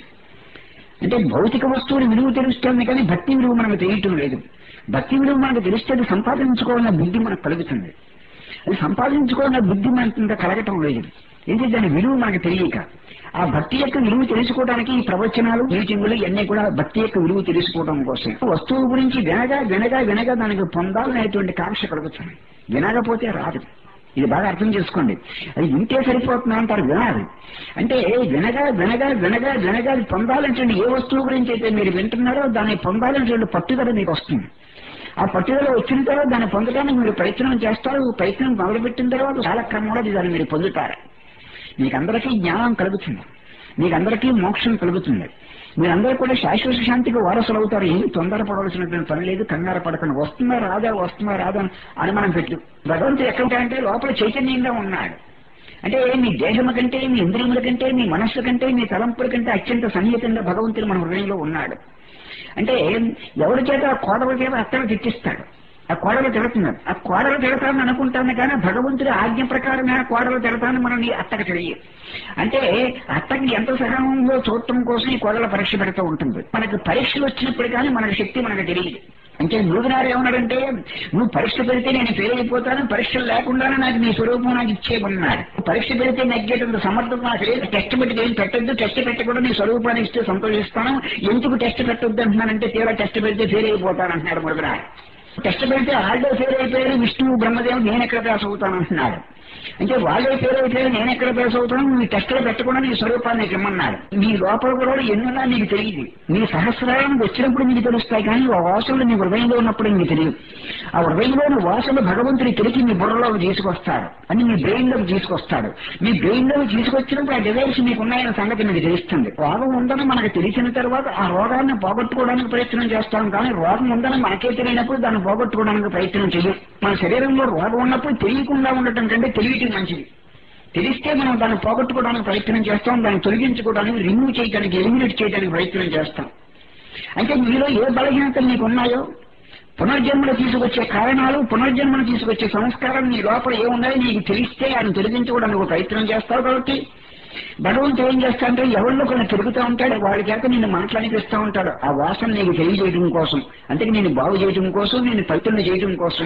అంటే భౌతిక వస్తువుని విలువ తెలుస్తుంది కానీ భక్తి విలువ మనకు తెలియటం లేదు భక్తి విలువ మనకు తెలిస్తే అది సంపాదించుకోవాలన్న బుద్ధి మనకు కలుగుతుంది అది సంపాదించుకోవాలన్న బుద్ధి మనకి ఇంకా కలగటం లేదు ఏంటి దాని విలువ మనకు తెలియక ఆ భక్తి యొక్క విలువ తెలుసుకోవడానికి ఈ ప్రవచనాలు మీటింగులు ఇవన్నీ కూడా భక్తి యొక్క విలువ తెలుసుకోవడం కోసం వస్తువు గురించి వినగా వినగా వినగా దానికి పొందాలనేటువంటి కాంక్ష కలుగుతుంది వినకపోతే రాదు ఇది బాగా అర్థం చేసుకోండి అది వింటే సరిపోతుందా అంటారు వినాలి అంటే వినగా వినగా వినగా వినగా అది పొందాలంటే ఏ వస్తువు గురించి అయితే మీరు వింటున్నారో దాన్ని పొందాలంటే పట్టుదల మీకు వస్తుంది ఆ పట్టుదల వచ్చిన తర్వాత దాన్ని పొందడానికి మీరు ప్రయత్నం చేస్తారు ప్రయత్నం మొదలుపెట్టిన తర్వాత చాలా క్రమంలో దాన్ని మీరు పొందుతారు మీకందరికీ జ్ఞానం కలుగుతుంది మీకందరికీ మోక్షం కలుగుతుంది మీరందరూ కూడా శాశ్వత శాంతికి వారసులు అవుతారు ఏం తొందరపడవలసినటువంటి పని లేదు కంగారు పడకండి వస్తుందా రాదా వస్తుందా రాదా అని మనం పెట్టు భగవంతుడు ఎక్కడ అంటే లోపల చైతన్యంగా ఉన్నాడు అంటే మీ దేహము కంటే మీ ఇంద్రియముల కంటే మీ మనస్సు కంటే మీ తలంపుల కంటే అత్యంత సన్నిహితంగా భగవంతుడు మన హృదయంలో ఉన్నాడు అంటే ఎవరి చేత ఆ కోడల చేత అత్తలు తిట్టిస్తాడు ఆ కోడలు తిడుతున్నాడు ఆ కోడలు తిడతానని అనుకుంటాను కానీ భగవంతుడి ఆజ్ఞ ప్రకారమే ఆ కోడలు తిడతాను మనం నీ అత్తకు తెలియదు అంటే అత్తకి ఎంత సహనంలో చూడటం కోసం ఈ కోడల పరీక్ష పెడుతూ ఉంటుంది మనకి పరీక్షలు వచ్చినప్పుడు కానీ మనకి శక్తి మనకు తెలియదు అంటే నూదినారు ఏమన్నాడంటే నువ్వు పరీక్ష పెడితే నేను ఫెయిల్ అయిపోతాను పరీక్షలు లేకుండానే నాకు నీ స్వరూపం నాకు ఇచ్చేయమన్నాడు పరీక్ష పెడితే నెగ్గేటంత సమర్థత నాకు లేదు టెస్ట్ పెట్టి ఏం పెట్టద్దు టెస్ట్ పెట్టకుండా నీ స్వరూపాన్ని ఇస్తే సంతోషిస్తాను ఎందుకు టెస్ట్ పెట్టొద్దు అంటున్నానంటే తీరా టెస్ట్ పెడితే ఫెయిల్ అయిపోతాను అంటున్నాడు మురగరాడు టెస్ట్ పెడితే ఆల్డో ఫెయిల్ అయిపోయారు విష్ణువు బ్రహ్మదేవుడు నేను ఎక్కడ పాస్ అవుతాను అంటున్నాడు అంటే వాళ్ళే ఫెయిల్ అయిపోయారు నేను ఎక్కడ పాస్ అవుతాను నీ టెస్టులు పెట్టకుండా నీ స్వరూపాన్ని ఇమ్మన్నాడు నీ లోపల కూడా ఎన్నున్నా నీకు తెలియదు నీ సహస్రాలను వచ్చినప్పుడు నీకు తెలుస్తాయి కానీ ఆ వాసనలు నీ హృదయంలో ఉన్నప్పుడు నీకు తెలియదు ఆ హృదయంలోని వాసనలు భగవంతుడి తిరిగి మీ బుర్రలోకి తీసుకొస్తాడు అని మీ బ్రెయిన్ లోకి తీసుకొస్తాడు మీ బ్రెయిన్ లోకి తీసుకొచ్చినప్పుడు ఆ డిజైర్స్ మీకు ఉన్నాయన్న సంగతి మీకు తెలుస్తుంది రోగం ఉందని మనకు తెలిసిన తర్వాత ఆ రోగాన్ని పోగొట్టుకోవడానికి ప్రయత్నం చేస్తాం కానీ రోగం ఉందని మనకే తెలియనప్పుడు దాన్ని పోగొట్టుకోవడానికి ప్రయత్నం చేయం మన శరీరంలో రోగం ఉన్నప్పుడు తెలియకుండా ఉండటం కంటే తెలియటం మంచిది తెలిస్తే మనం దాన్ని పోగొట్టుకోవడానికి ప్రయత్నం చేస్తాం దాన్ని తొలగించుకోవడానికి రిమూవ్ చేయడానికి ఎలిమినేట్ చేయడానికి ప్రయత్నం చేస్తాం అంటే మీలో ఏ బలహీనతలు మీకు ఉన్నాయో పునర్జన్మలు తీసుకొచ్చే కారణాలు పునర్జన్మను తీసుకొచ్చే సంస్కారం నీ లోపల ఏమున్నాయో నీకు తెలిస్తే ఆయన తొలగించుకోవడానికి ఒక ప్రయత్నం చేస్తావు కాబట్టి భగవంతుడు ఏం చేస్తాడంటే ఎవరిలో కొన్ని తిరుగుతూ ఉంటాడు వాడి చేత నిన్ను మాట్లాడిపిస్తూ ఉంటాడు ఆ వాసన నీకు తెలియజేయడం కోసం అంటే నేను బాగు చేయడం కోసం నేను పవిత్రను చేయడం కోసం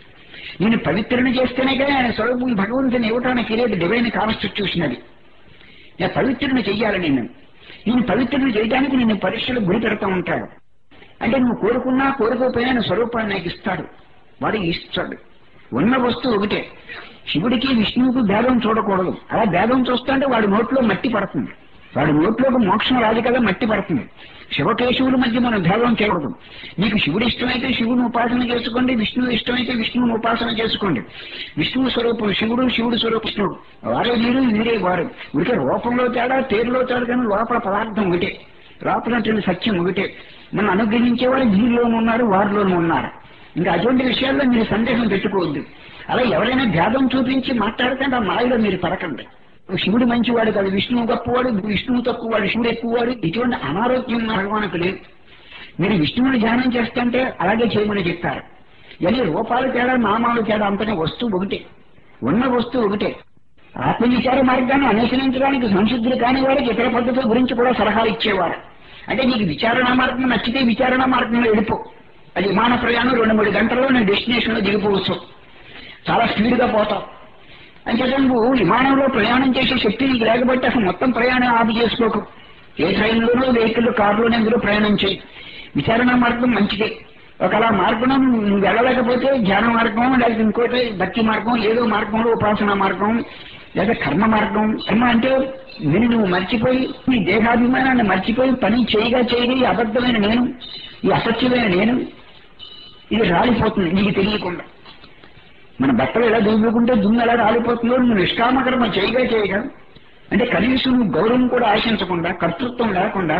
నేను పవిత్రను చేస్తేనే కానీ ఆయన స్వరూపం భగవంతుని ఇవ్వటానికి లేదు డివైన్ కాన్స్టిట్యూషన్ అది నేను పవిత్రను చెయ్యాలి నేను నేను పవిత్రను చేయడానికి నేను పరీక్షలు గురి పెడతా ఉంటాడు అంటే నువ్వు కోరుకున్నా కోరుకోపోయినా ఆయన స్వరూపాన్ని నాకు ఇస్తాడు వాడు ఇస్తాడు ఉన్న వస్తువు ఒకటే శివుడికి విష్ణువుకు భేదం చూడకూడదు అలా భేదం చూస్తుంటే వాడి నోట్లో మట్టి పడుతుంది వాడి నోట్లోకి మోక్షం రాదు కదా మట్టి పడుతుంది శివకేశవుల మధ్య మనం భేదం చేయకూడదు నీకు శివుడు ఇష్టమైతే శివుని ఉపాసన చేసుకోండి విష్ణువు ఇష్టమైతే విష్ణువుని ఉపాసన చేసుకోండి విష్ణువు స్వరూపం శివుడు శివుడు స్వరూపం విష్ణువు వారే వీరు వీరే వారు వీరికి రూపంలో తేడా పేరులో తేడా కానీ లోపల పదార్థం ఒకటే లోపల సత్యం ఒకటే మనం అనుగ్రహించే వాళ్ళు వీరిలోనూ ఉన్నారు వారిలోనూ ఉన్నారు ఇంకా అటువంటి విషయాల్లో మీరు సందేహం పెట్టుకోవద్దు అలా ఎవరైనా భేదం చూపించి మాట్లాడితే ఆ మాయలో మీరు పడకండి శివుడు మంచివాడు కాదు విష్ణువు గొప్పవాడు విష్ణువు తక్కువవాడు శివుడు ఎక్కువవాడు ఇటువంటి అనారోగ్యం భగవానికి లేదు మీరు విష్ణువుని ధ్యానం చేస్తుంటే అలాగే చేయమని చెప్తారు కానీ రూపాలు తేడా నామాలు తేడా అంతనే వస్తువు ఒకటే ఉన్న వస్తువు ఒకటే ఆత్మవిచార మార్గాన్ని అనుసరించడానికి సంసిద్ధులు కాని వారికి ఇతర పద్ధతుల గురించి కూడా సలహాలు ఇచ్చేవారు అంటే నీకు విచారణ మార్గం నచ్చితే విచారణ మార్గంలో వెళ్ళిపో అది విమాన ప్రయాణం రెండు మూడు గంటల్లో నేను డెస్టినేషన్ లో దిగిపోవచ్చు చాలా స్పీడ్ గా పోతావు అంచేత నువ్వు విమానంలో ప్రయాణం చేసే శక్తి నీకు లేకపోతే అసలు మొత్తం ప్రయాణం ఆపు చేసుకోకు ఏ ట్రైన్లోనో వెహికల్ కారులోనే అందులో ప్రయాణం చేయి విచారణ మార్గం మంచిదే ఒకలా మార్గం నువ్వు వెళ్ళలేకపోతే ధ్యాన మార్గం లేకపోతే ఇంకోటి భక్తి మార్గం ఏదో మార్గంలో ఉపాసన మార్గం లేదా కర్మ మార్గం కర్మ అంటే నేను నువ్వు మర్చిపోయి నీ దేహాభిమానాన్ని మర్చిపోయి పని చేయగా చేయగా ఈ అబద్ధమైన నేను ఈ అసత్యమైన నేను ఇది రాలిపోతుంది నీకు తెలియకుండా మన బట్టలు ఎలా దువ్వుకుంటే దుమ్ము ఎలా రాలిపోతుందో నువ్వు నిష్కామకర్మ చేయగా చేయగా అంటే కనీసం నువ్వు గౌరవం కూడా ఆశించకుండా కర్తృత్వం లేకుండా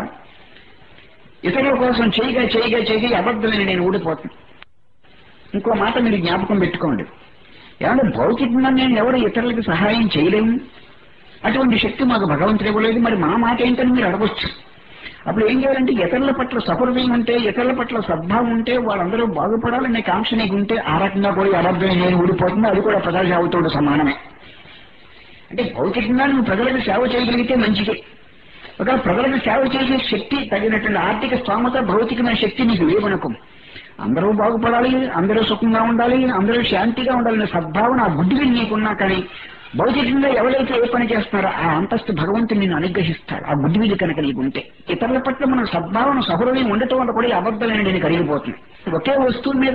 ఇతరుల కోసం చేయగా చేయగా చేయగా ఈ అబద్ధమైన నేను ఊడిపోతుంది ఇంకో మాట మీరు జ్ఞాపకం పెట్టుకోండి ఏమంటే భౌతికంగా నేను ఎవరు ఇతరులకు సహాయం చేయలేము అటువంటి శక్తి మాకు భగవంతుడు ఇవ్వలేదు మరి మా మాట ఏంటని మీరు అడగొచ్చు అప్పుడు ఏం చేయాలంటే ఇతరుల పట్ల సహృదయం ఉంటే ఇతరుల పట్ల సద్భావం ఉంటే వాళ్ళందరూ బాగుపడాలనే కాంక్ష నీకు ఉంటే ఆ రకంగా కూడా అబద్ధం నేను ఊడిపోతుంది అది కూడా ప్రజాసేవతో సమానమే అంటే భౌతికంగా నువ్వు ప్రజలకు సేవ చేయగలిగితే మంచిది ఒక ప్రజలకు సేవ చేసే శక్తి తగినటువంటి ఆర్థిక స్తోమత భౌతికమైన శక్తి నీకు లేవనుకో అందరూ బాగుపడాలి అందరూ సుఖంగా ఉండాలి అందరూ శాంతిగా ఉండాలనే సద్భావన ఆ బుద్ధిగా నీకున్నా కానీ భౌతికంగా ఎవరైతే ఏ పని చేస్తున్నారో ఆ అంతస్తు భగవంతుని నిన్ను అనుగ్రహిస్తాడు ఆ బుద్ధి విధి కనుక నీకు ఉంటే ఇతరుల పట్ల మన సద్భావన సహృదయం ఉండటం వల్ల కూడా ఈ అబద్ధమైన నేను కరిగిపోతుంది ఒకే వస్తువు మీద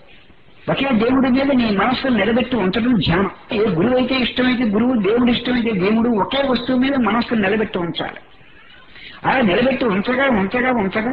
ఒకే దేవుడి మీద నీ మనస్సును నిలబెట్టి ఉంచడం ధ్యానం ఏ గురువు అయితే ఇష్టమైతే గురువు దేవుడు ఇష్టమైతే దేవుడు ఒకే వస్తువు మీద మనస్సును నిలబెట్టి ఉంచాలి అలా నిలబెట్టి ఉంచగా ఉంచగా ఉంచగా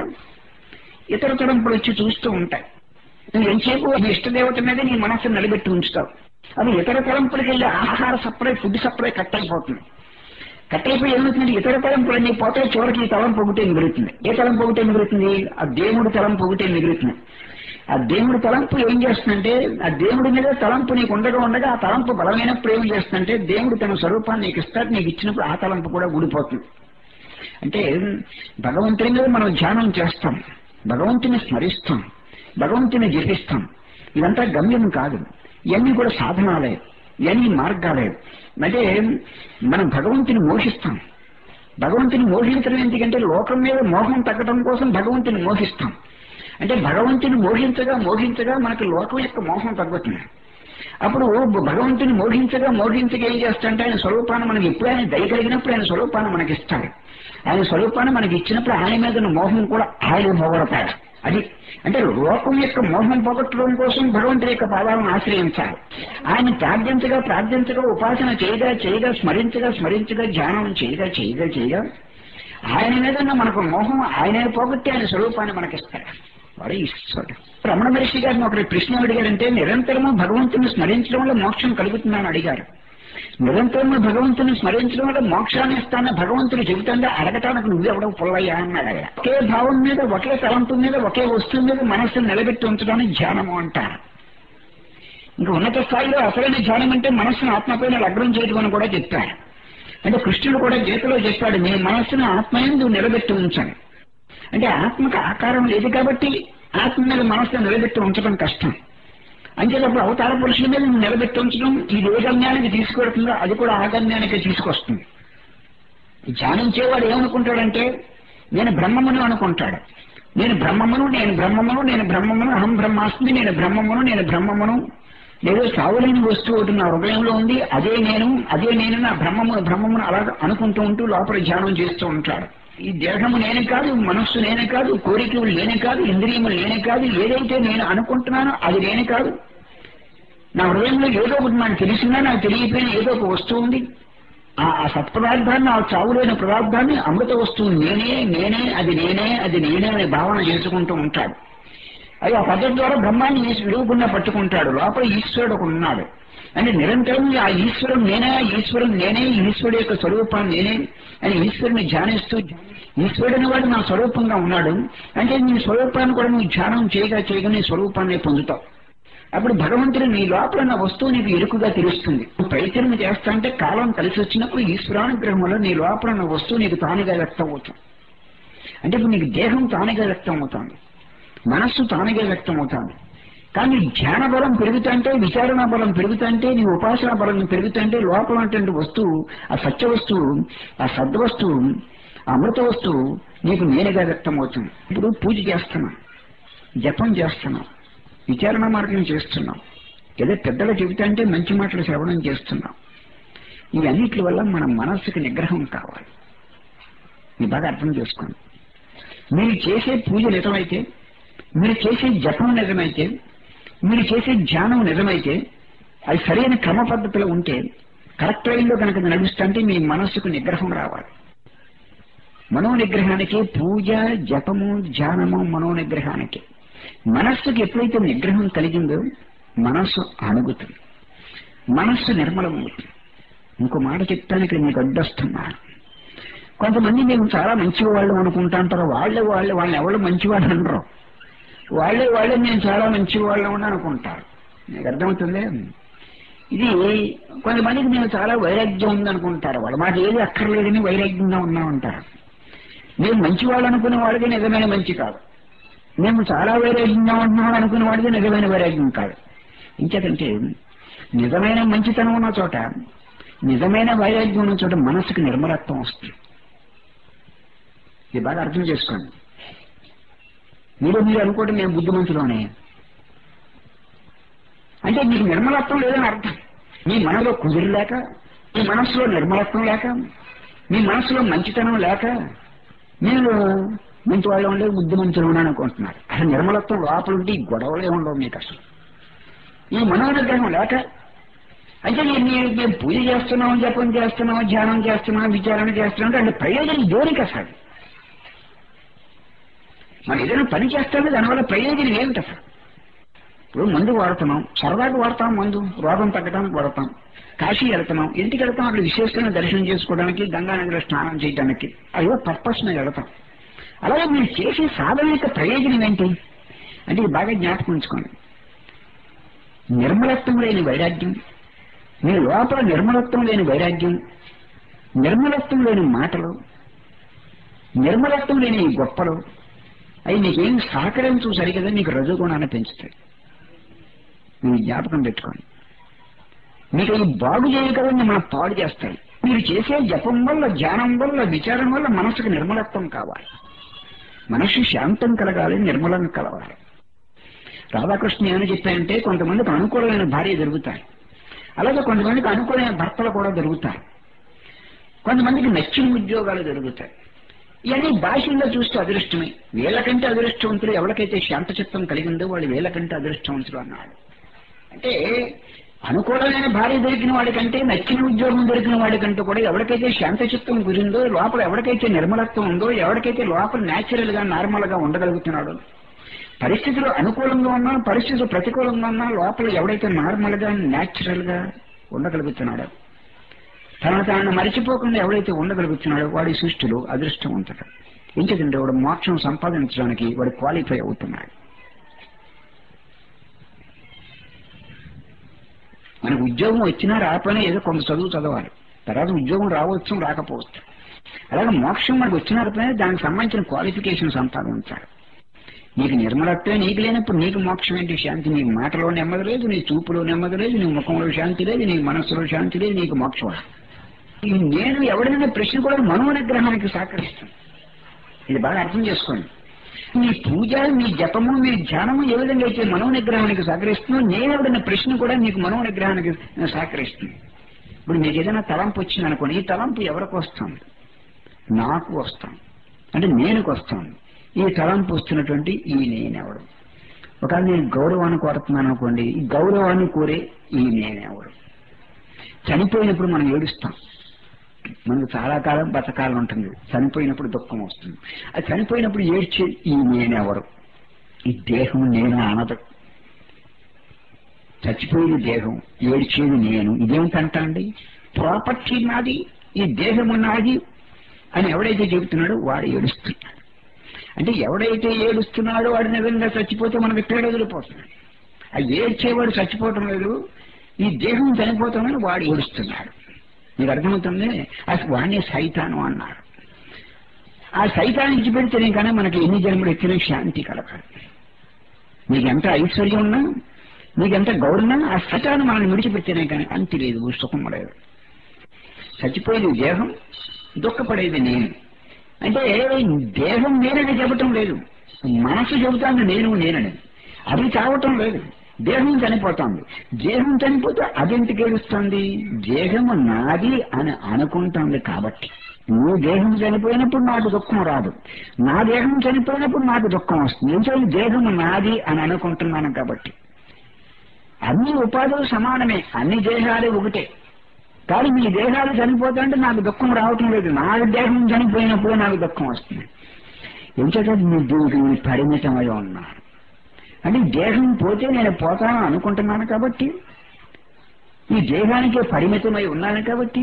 ఇతర తరంపులు వచ్చి చూస్తూ ఉంటాయి నువ్వు ఎంతసేపు నీ ఇష్టదేవత మీద నీ మనస్సును నిలబెట్టి ఉంచుతావు అది ఇతర తలంపులకు వెళ్ళి ఆహార సప్లై ఫుడ్ సప్లై కట్ అయిపోతుంది కట్ అయిపోయి ఏమవుతుంది ఇతర తలంపులు అన్ని పోతే చివరికి ఈ తలంపు ఒకటే మిగులుతుంది ఏ తలంపు ఒకటే మిగులుతుంది ఆ దేవుడి తలంపు ఒకటే మిగులుతుంది ఆ దేవుడి తలంపు ఏం చేస్తుందంటే ఆ దేవుడి మీద తలంపు నీకు ఉండగా ఉండగా ఆ తలంపు బలమైనప్పుడు ఏం చేస్తుందంటే దేవుడు తన స్వరూపాన్ని నీకు ఇస్తాడు నీకు ఇచ్చినప్పుడు ఆ తలంపు కూడా ఊడిపోతుంది అంటే భగవంతుని మీద మనం ధ్యానం చేస్తాం భగవంతుని స్మరిస్తాం భగవంతుని జపిస్తాం ఇదంతా గమ్యం కాదు ఇవన్నీ కూడా సాధనాలే ఇవన్నీ మార్గాలే అంటే మనం భగవంతుని మోహిస్తాం భగవంతుని మోహించడం ఎందుకంటే లోకం మీద మోహం తగ్గడం కోసం భగవంతుని మోహిస్తాం అంటే భగవంతుని మోహించగా మోహించగా మనకు లోకం యొక్క మోహం తగ్గుతుంది అప్పుడు భగవంతుని మోహించగా మోహించగా ఏం చేస్తాడంటే ఆయన స్వరూపాన్ని మనకి ఎప్పుడు ఆయన దయ కలిగినప్పుడు ఆయన స్వరూపాన్ని మనకి ఇస్తాడు ఆయన స్వరూపాన్ని మనకి ఇచ్చినప్పుడు ఆయన మీద ఉన్న మోహం కూడా ఆయన పోగొడతాడు అది అంటే లోకం యొక్క మోహం పోగొట్టడం కోసం భగవంతుడి యొక్క పాదాలను ఆశ్రయించాలి ఆయన ప్రార్థించగా ప్రార్థించగా ఉపాసన చేయగా చేయగా స్మరించగా స్మరించగా ధ్యానం చేయగా చేయగా చేయగా ఆయన మీద ఉన్న మనకు మోహం ఆయనే పోగొట్టి ఆయన స్వరూపాన్ని మనకిస్తాడు వాడు ఇస్తాడు రమణ మహర్షి గారిని ఒకరి ప్రశ్న అడిగారంటే నిరంతరము భగవంతుని స్మరించడం వల్ల మోక్షం కలుగుతుందని అడిగారు నిరంతరము భగవంతుని స్మరించడం వల్ల మోక్షాన్ని ఇస్తాన భగవంతుడు చెబుతుందా అడగటానికి నువ్వెవడో పుల్లయ్యా అన్నాడు ఆయన ఒకే భావం మీద ఒకే తలంపు మీద ఒకే వస్తువు మీద మనస్సును నిలబెట్టి ఉంచడానికి ధ్యానము అంటారు ఇంకా ఉన్నత స్థాయిలో అసలైన ధ్యానం అంటే మనస్సును ఆత్మపైన లగ్నం చేయడం అని కూడా చెప్పారు అంటే కృష్ణుడు కూడా గీతలో చెప్పాడు మీ మనస్సును ఆత్మయందు నిలబెట్టి ఉంచండి అంటే ఆత్మకు ఆకారం లేదు కాబట్టి ఆత్మ మీద మనస్సును నిలబెట్టి ఉంచడం కష్టం అంచేటప్పుడు అవతార పురుషుల మీద నువ్వు నిలబెట్టి ఉంచడం ఇది ఏ గమ్యానికి తీసుకెడుతుందో అది కూడా ఆ గమ్యానికి తీసుకొస్తుంది ధ్యానించేవాడు ఏమనుకుంటాడంటే నేను బ్రహ్మమును అనుకుంటాడు నేను బ్రహ్మమును నేను బ్రహ్మమును నేను బ్రహ్మమును అహం బ్రహ్మాస్మి నేను బ్రహ్మమును నేను బ్రహ్మమును ఏదో సావులేని వస్తువు ఒకటి నా హృదయంలో ఉంది అదే నేను అదే నేను నా బ్రహ్మము బ్రహ్మమును అలా అనుకుంటూ ఉంటూ లోపల ధ్యానం చేస్తూ ఉంటాడు ఈ దేహము నేనే కాదు మనస్సు నేనే కాదు కోరికలు నేనే కాదు ఇంద్రియములు నేనే కాదు ఏదైతే నేను అనుకుంటున్నానో అది నేనే కాదు నా హృదయంలో ఏదో ఒకటి నాకు తెలిసినా నాకు తెలియపోయిన ఏదో ఒక వస్తువు ఉంది ఆ ఆ సత్పదార్థాన్ని ఆ చావులేని పదార్థాన్ని అమృత వస్తువు నేనే నేనే అది నేనే అది నేనే అనే భావన చేసుకుంటూ ఉంటాడు అది ఆ పద్ధతి ద్వారా బ్రహ్మాన్ని విరుగుకుండా పట్టుకుంటాడు లోపల ఈశ్వరుడు ఒక ఉన్నాడు అంటే నిరంతరం ఆ ఈశ్వరుడు నేనే ఈశ్వరుడు నేనే ఈశ్వరుడు యొక్క స్వరూపాన్ని నేనే అని ఈశ్వరుని ధ్యానిస్తూ ఈశ్వరుడు అనేవాడు నా స్వరూపంగా ఉన్నాడు అంటే నీ స్వరూపాన్ని కూడా నువ్వు ధ్యానం చేయగా చేయగా నీ స్వరూపాన్ని పొందుతావు అప్పుడు భగవంతుడు నీ లోపల ఉన్న వస్తువు నీకు ఇరుకుగా తెలుస్తుంది నువ్వు ప్రయత్నం చేస్తా అంటే కాలం కలిసి వచ్చినప్పుడు ఈశ్వరానుగ్రహంలో నీ లోపల ఉన్న వస్తువు నీకు తానుగా వ్యక్తం అవుతుంది అంటే ఇప్పుడు నీకు దేహం తానుగా వ్యక్తం అవుతుంది మనస్సు తానుగా వ్యక్తం అవుతుంది కానీ ధ్యాన బలం పెరుగుతుంటే విచారణ బలం పెరుగుతుంటే నీ ఉపాసన బలం పెరుగుతుంటే లోపల ఉన్నటువంటి వస్తువు ఆ సత్య వస్తువు ఆ సద్వస్తువు ఆ అమృత వస్తువు నీకు నేనుగా వ్యక్తం అవుతుంది ఇప్పుడు పూజ చేస్తున్నాం జపం చేస్తున్నాం విచారణ మార్గం చేస్తున్నాం ఏదో పెద్దలు చెబుతాంటే మంచి మాటలు శ్రవణం చేస్తున్నాం ఇవన్నిటి వల్ల మన మనస్సుకి నిగ్రహం కావాలి ఇది బాగా అర్థం చేసుకోండి మీరు చేసే పూజ నిజమైతే మీరు చేసే జపం నిజమైతే మీరు చేసే ధ్యానం నిజమైతే అది సరైన క్రమ పద్ధతిలో ఉంటే కరెక్ట్ లైన్లో కనుక నడుస్తుంటే మీ మనస్సుకు నిగ్రహం రావాలి మనో నిగ్రహానికి పూజ జపము ధ్యానము మనో నిగ్రహానికి మనస్సుకి ఎప్పుడైతే నిగ్రహం కలిగిందో మనస్సు అణుగుతుంది మనస్సు నిర్మలమవుతుంది ఇంకో మాట చెప్తాను ఇక్కడ మీకు అడ్డొస్తున్నాను కొంతమంది మేము చాలా మంచి వాళ్ళు అనుకుంటా అంటారు వాళ్ళే వాళ్ళే వాళ్ళు ఎవరు మంచి వాళ్ళు అనరు వాళ్ళే వాళ్ళే మేము చాలా మంచి వాళ్ళు అని అనుకుంటారు మీకు అర్థమవుతుంది ఇది కొంతమందికి మేము చాలా వైరాగ్యం ఉందనుకుంటారు వాళ్ళ మాట ఏది అక్కర్లేదని వైరాగ్యంగా ఉన్నామంటారు మేము మంచి వాళ్ళు అనుకునే వాళ్ళకి నిజమైన మంచి కాదు మేము చాలా వైరాగ్యంగా ఉంటున్నాం అనుకునే వాడికి నిజమైన వైరాగ్యం కాదు ఇంకేదంటే నిజమైన మంచితనం ఉన్న చోట నిజమైన వైరాగ్యం ఉన్న చోట మనసుకు నిర్మలత్వం వస్తుంది ఇది బాగా అర్థం చేసుకోండి మీరు మీరు అనుకోండి మేము బుద్ధిమంతులోనే అంటే మీకు నిర్మలత్వం లేదని అర్థం మీ మనలో కుదిరి లేక మీ మనసులో నిర్మలత్వం లేక మీ మనసులో మంచితనం లేక మీరు మంచి వాళ్ళు ఉండే బుద్ధిమంతులు ఉన్నాను అనుకుంటున్నారు అసలు నిర్మలత్వం లోపల ఉంటే ఈ గొడవలే ఉండవు మీకు అసలు ఈ మనోనిగ్రహం లేక అంటే నేను మేము పూజ చేస్తున్నాం జపం చేస్తున్నాం ధ్యానం చేస్తున్నాం విచారణ చేస్తున్నాం అంటే ప్రయోజనం దేనికి అసలు మనం ఏదైనా పని చేస్తే దానివల్ల ప్రయోజనం ఏమిటి అసలు ఇప్పుడు మందు వాడుతున్నాం సరదాగా వాడతాం మందు రోగం తగ్గడానికి వాడతాం కాశీ వెళ్తున్నాం ఇంటికి వెళ్తాం అక్కడ విశేషమైన దర్శనం చేసుకోవడానికి గంగానగర్ స్నానం చేయడానికి అయ్యో పర్పస్ మీద వెళ్తాం అలాగే మీరు చేసే సాధన యొక్క ప్రయోజనం ఏంటి అంటే ఇది బాగా జ్ఞాపకం ఉంచుకోండి నిర్మలత్వం లేని వైరాగ్యం మీ లోపల నిర్మలత్వం లేని వైరాగ్యం నిర్మలత్వం లేని మాటలు నిర్మలత్వం లేని ఈ గొప్పలు అవి నీకేం సహకరించు సరిగదా నీకు రజోగుణాన్ని పెంచుతాయి మీరు జ్ఞాపకం పెట్టుకోండి మీకు అవి బాగు చేయగలని మన పాడు చేస్తాయి మీరు చేసే జపం వల్ల ధ్యానం వల్ల విచారం వల్ల మనసుకు నిర్మలత్వం కావాలి మనసు శాంతం కలగాలి నిర్మలం కలవాలి రాధాకృష్ణ ఏమని చెప్పాయంటే కొంతమందికి అనుకూలమైన భార్య దొరుకుతాయి అలాగే కొంతమందికి అనుకూలమైన భర్తలు కూడా దొరుకుతాయి కొంతమందికి నచ్చిన ఉద్యోగాలు దొరుకుతాయి ఇవన్నీ భాషల్లో చూస్తే అదృష్టమే వీళ్ళకంటే అదృష్టవంతులు ఎవరికైతే శాంతచిత్తం కలిగిందో వాళ్ళు వీళ్ళకంటే అదృష్టవంతులు అన్నాడు అంటే అనుకూలమైన భార్య దొరికిన వాడికంటే నచ్చిన ఉద్యోగం దొరికిన వాడికంటే కూడా ఎవరికైతే శాంతచిత్తం గురిందో లోపల ఎవరికైతే నిర్మలత్వం ఉందో ఎవరికైతే లోపల న్యాచురల్ గా నార్మల్ గా ఉండగలుగుతున్నాడో పరిస్థితులు అనుకూలంగా ఉన్నా పరిస్థితులు ప్రతికూలంగా ఉన్నా లోపల ఎవడైతే నార్మల్ గా న్యాచురల్ గా ఉండగలుగుతున్నాడో తన తాను మరిచిపోకుండా ఎవడైతే ఉండగలుగుతున్నాడో వాడి సృష్టిలో అదృష్టవంతుడు ఇంకేదంటే వాడు మోక్షం సంపాదించడానికి వాడు క్వాలిఫై అవుతున్నాడు మనకు ఉద్యోగం వచ్చినా రాకపోయినా ఏదో కొంత చదువు చదవాలి తర్వాత ఉద్యోగం రావచ్చు రాకపోవచ్చు అలాగే మోక్షం మనకు వచ్చిన రాకపోయినా దానికి సంబంధించిన క్వాలిఫికేషన్ సంపాదించాలి నీకు నిర్మలత్వం నీకు లేనప్పుడు నీకు మోక్షం ఏంటి శాంతి నీ మాటలో నెమ్మది లేదు నీ చూపులో నెమ్మది లేదు నీ ముఖంలో శాంతి లేదు నీ మనస్సులో శాంతి లేదు నీకు మోక్షం ఈ నేను ఎవడైనా ప్రశ్న కూడా మనోనిగ్రహానికి సహకరిస్తుంది ఇది బాగా అర్థం చేసుకోండి మీ పూజ మీ జపము మీ ధ్యానము ఏ విధంగా అయితే మనోనిగ్రహానికి సహకరిస్తుందో నేను ఎవడైనా ప్రశ్న కూడా మీకు మనోనిగ్రహానికి సహకరిస్తుంది ఇప్పుడు మీకు ఏదైనా తలంపు వచ్చింది అనుకోండి ఈ తలంపు ఎవరికి వస్తుంది నాకు వస్తాం అంటే నేనుకు వస్తాను ఈ తలంపు వస్తున్నటువంటి ఈ నేనెవడు ఒకవేళ నేను గౌరవాన్ని కోరుతున్నాను అనుకోండి ఈ గౌరవాన్ని కోరే ఈ నేనెవడు చనిపోయినప్పుడు మనం ఏడుస్తాం మనకు చాలా కాలం బతకాలం ఉంటుంది చనిపోయినప్పుడు దుఃఖం వస్తుంది అది చనిపోయినప్పుడు ఏడ్చే ఈ నేనెవరు ఈ దేహం నేను అనదు చచ్చిపోయిన దేహం ఏడ్చేది నేను ఇదేమిటంట అండి ప్రాపర్టీ నాది ఈ దేహము నాది అని ఎవడైతే చెబుతున్నాడో వాడు ఏడుస్తున్నాడు అంటే ఎవడైతే ఏడుస్తున్నాడో వాడు నిజంగా చచ్చిపోతే మనకి పీడ వదిలిపోతున్నాడు ఆ ఏడ్చేవాడు చచ్చిపోవటం లేదు ఈ దేహం చనిపోతామని వాడు ఏడుస్తున్నాడు మీకు అర్థమవుతుంది అసలు వాడిని సైతాను అన్నారు ఆ సైతాన్ని ఇచ్చిపెడితేనే కానీ మనకి ఎన్ని జన్మలు ఎక్కిన శాంతి కలగాలి మీకు ఎంత ఐశ్వర్యం ఉన్నా మీకు ఎంత గౌరవం ఆ సైతాన్ని మనల్ని విడిచిపెడితేనే కానీ అంతి లేదు సుఖం లేదు చచ్చిపోయేది దేహం దుఃఖపడేది నేను అంటే దేహం నేనని చెప్పటం లేదు మనసు చెబుతాను నేను నేనని అది చావటం లేదు దేహం చనిపోతుంది దేహం చనిపోతే అదెందుకు ఏడుస్తుంది దేహము నాది అని అనుకుంటుంది కాబట్టి నువ్వు దేహం చనిపోయినప్పుడు నాకు దుఃఖం రాదు నా దేహం చనిపోయినప్పుడు నాకు దుఃఖం వస్తుంది ఎందుకంటే దేహము నాది అని అనుకుంటున్నాను కాబట్టి అన్ని ఉపాధులు సమానమే అన్ని దేహాలు ఒకటే కానీ మీ దేహాలు చనిపోతుంటే నాకు దుఃఖం రావటం లేదు నా దేహం చనిపోయినప్పుడు నాకు దుఃఖం వస్తుంది ఎందుకంటే మీ దీనికి నేను పరిమితమై ఉన్నాను అంటే దేహం పోతే నేను పోతాను అనుకుంటున్నాను కాబట్టి ఈ దేహానికే పరిమితమై ఉన్నాను కాబట్టి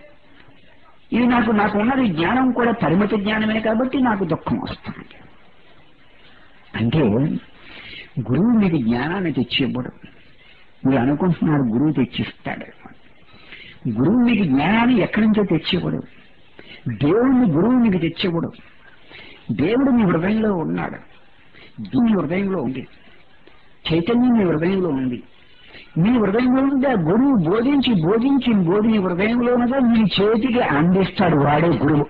ఇది నాకు నాకు ఉన్నది జ్ఞానం కూడా పరిమిత జ్ఞానమే కాబట్టి నాకు దుఃఖం వస్తుంది అంటే గురువు మీకు జ్ఞానాన్ని తెచ్చివ్వడు మీరు అనుకుంటున్నారు గురువు తెచ్చిస్తాడు గురువు మీకు జ్ఞానాన్ని ఎక్కడి నుంచో తెచ్చివ్వడు దేవుడిని గురువు మీకు తెచ్చివ్వడు దేవుడు మీ హృదయంలో ఉన్నాడు మీ హృదయంలో ఉంది చైతన్యం మీ హృదయంలో ఉంది మీ హృదయంలో ఉంటే ఆ గురువు బోధించి బోధించి బోధి మీ హృదయంలో ఉన్నదో మీ చేతికి అందిస్తాడు వాడే గురువు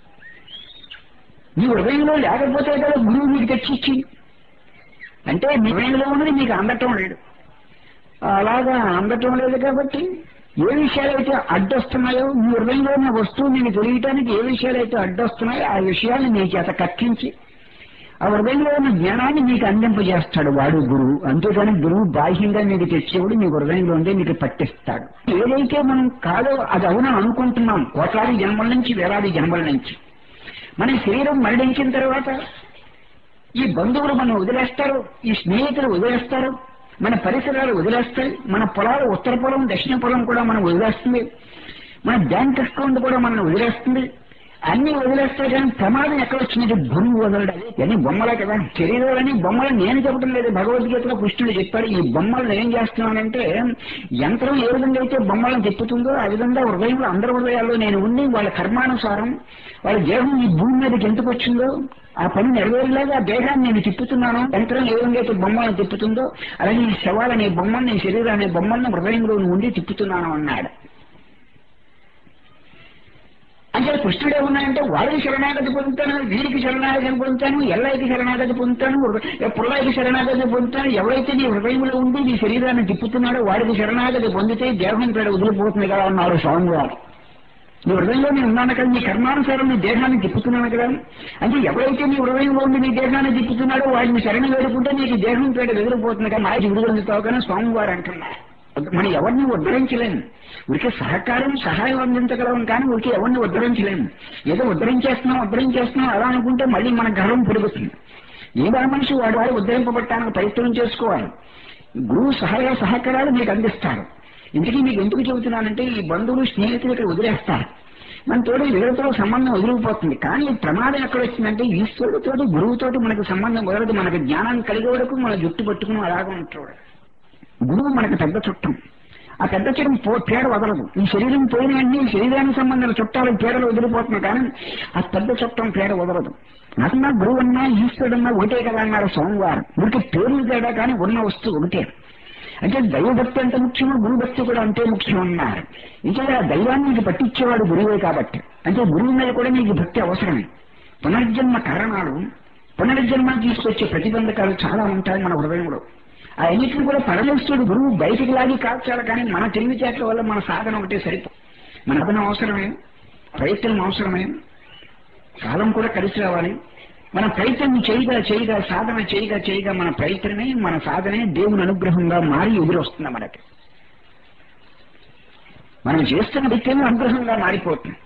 మీ హృదయంలో లేకపోతే కదా గురువు మీకు తెచ్చిచ్చి అంటే మీ హృదయంలో ఉన్నది మీకు అందటం లేదు అలాగా అందటం లేదు కాబట్టి ఏ విషయాలైతే అడ్డొస్తున్నాయో మీ హృదయంలో ఉన్న వస్తువు మీకు తెలియటానికి ఏ విషయాలైతే అడ్డొస్తున్నాయో ఆ విషయాన్ని మీ చేత కక్కించి ఆ హృదయంలో ఉన్న జ్ఞానాన్ని మీకు అందింపజేస్తాడు వాడు గురువు అంతేగాని గురువు బాహ్యంగా మీకు తెచ్చేవాడు మీ హృదయంలో ఉండే మీకు పట్టిస్తాడు ఏదైతే మనం కాదో అది అవునని అనుకుంటున్నాం కోట్లాది జన్మల నుంచి వేలాది జన్మల నుంచి మన శరీరం మరణించిన తర్వాత ఈ బంధువులు మనం వదిలేస్తారు ఈ స్నేహితులు వదిలేస్తారు మన పరిసరాలు వదిలేస్తాయి మన పొలాలు ఉత్తర పొలం దక్షిణ పొలం కూడా మనం వదిలేస్తుంది మన బ్యాంక్ అకౌంట్ కూడా మనం వదిలేస్తుంది అన్ని వదిలేస్తాయి కానీ ప్రమాదం ఎక్కడ వచ్చినట్టు గురువు వదలడం ఇవన్నీ బొమ్మలే కదా శరీరాలని బొమ్మలు నేను చెప్పడం లేదు భగవద్గీతలో కృష్ణుడు చెప్పాడు ఈ బొమ్మలను ఏం చేస్తున్నానంటే యంత్రం ఏ విధంగా అయితే బొమ్మలను తిప్పుతుందో ఆ విధంగా హృదయంలో అందరి హృదయాల్లో నేను ఉండి వాళ్ళ కర్మానుసారం వాళ్ళ దేహం ఈ భూమి మీదకి ఎందుకు వచ్చిందో ఆ పని నెరవేరేలాగా ఆ దేహాన్ని నేను తిప్పుతున్నాను యంత్రం ఏ విధంగా అయితే బొమ్మలను తిప్పుతుందో అలాగే ఈ శవాలనే బొమ్మల్ని శరీరాన్ని బొమ్మల్ని హృదయంలో ఉండి తిప్పుతున్నాను అన్నాడు అంటే కృష్ణుడు ఏమన్నాడంటే వాడికి శరణాగతి పొందుతాను వీరికి శరణాగతి పొందుతాను ఎల్లైకి శరణాగతి పొందుతాను పుల్లైకి శరణాగతి పొందుతాను ఎవరైతే నీ హృదయంలో ఉండి నీ శరీరాన్ని తిప్పుతున్నాడో వాడికి శరణాగతి పొందితే దేహం పేడ వదిలిపోతుంది కదా అన్నారు స్వామివారు నీ హృదయంలో నేను ఉన్నాను కదా నీ కర్మానుసారం నీ దేహాన్ని తిప్పుతున్నాను కదా అంటే ఎవరైతే నీ హృదయంలో ఉండి నీ దేహాన్ని తిప్పుతున్నాడో వాడిని శరణ వేడుకుంటే నీకు దేహం పేడ ఎదిరిపోతుంది కదా నాయకు విడుదల కానీ స్వామివారు అంటున్నారు మనం ఎవరిని ఉద్ధరించలేము ఉడికే సహకారం సహాయం అందించగలం కానీ ఉడికి ఎవరిని ఉద్ధరించలేము ఏదో ఉద్ధరించేస్తున్నాం ఉద్ధరించేస్తున్నాం అలా అనుకుంటే మళ్ళీ మన గర్వం పెరుగుతుంది ఏదో మనిషి వాడు వాడు ఉద్ధరింపబట్టడానికి ప్రయత్నం చేసుకోవాలి గురువు సహాయ సహకారాలు మీకు అందిస్తారు ఇంతకీ మీకు ఎందుకు చెబుతున్నానంటే ఈ బంధువులు స్నేహితులు ఇక్కడ వదిలేస్తారు మన తోటి వీళ్ళతో సంబంధం వదిలిపోతుంది కానీ ప్రమాదం ఎక్కడ వచ్చిందంటే ఈశ్వరుడితోటి గురువుతోటి మనకు సంబంధం వదలదు మనకు జ్ఞానం కలిగే వరకు మన జుట్టు పట్టుకుని అలాగే ఉంటాడు గురువు మనకు పెద్ద చుట్టం ఆ పెద్ద చుట్టం పో పేడ వదలదు ఈ శరీరం పోయిన వెంటనే ఈ శరీరానికి సంబంధించిన చుట్టాలు పేడలు వదిలిపోతున్నాయి కానీ ఆ పెద్ద చుట్టం పేడ వదలదు నాకన్నా గురువు అన్నా ఈశ్వరుడన్నా ఒకటే కదా అన్నారు సోమవారం వీరికి పేర్లు తేడా కానీ ఉన్న వస్తువు ఒకటే అంటే దైవభక్తి ఎంత ముఖ్యమో గురుభక్తి కూడా అంతే ముఖ్యం అన్నారు ఇంకా ఆ దైవాన్ని నీకు పట్టించేవాడు గురువే కాబట్టి అంటే గురువు మీద కూడా నీకు భక్తి అవసరమే పునర్జన్మ కారణాలు పునర్జన్మ తీసుకొచ్చే ప్రతిబంధకాలు చాలా ఉంటాయి మన హృదయంలో ఆ ఎన్నికలు కూడా పరమేశ్వరుడు గురువు బయటికి లాగి కాల్చాలి కానీ మన తెలివితేటల వల్ల మన సాధన ఒకటే సరిపో మన అదనం అవసరమే ప్రయత్నం అవసరమే కాలం కూడా కలిసి రావాలి మన ప్రయత్నం చేయగా చేయగా సాధన చేయగా చేయగా మన ప్రయత్నమే మన సాధనే దేవుని అనుగ్రహంగా మారి ఎదురొస్తుంది మనకి మనం చేస్తున్న ప్రయత్నం అనుగ్రహంగా మారిపోతుంది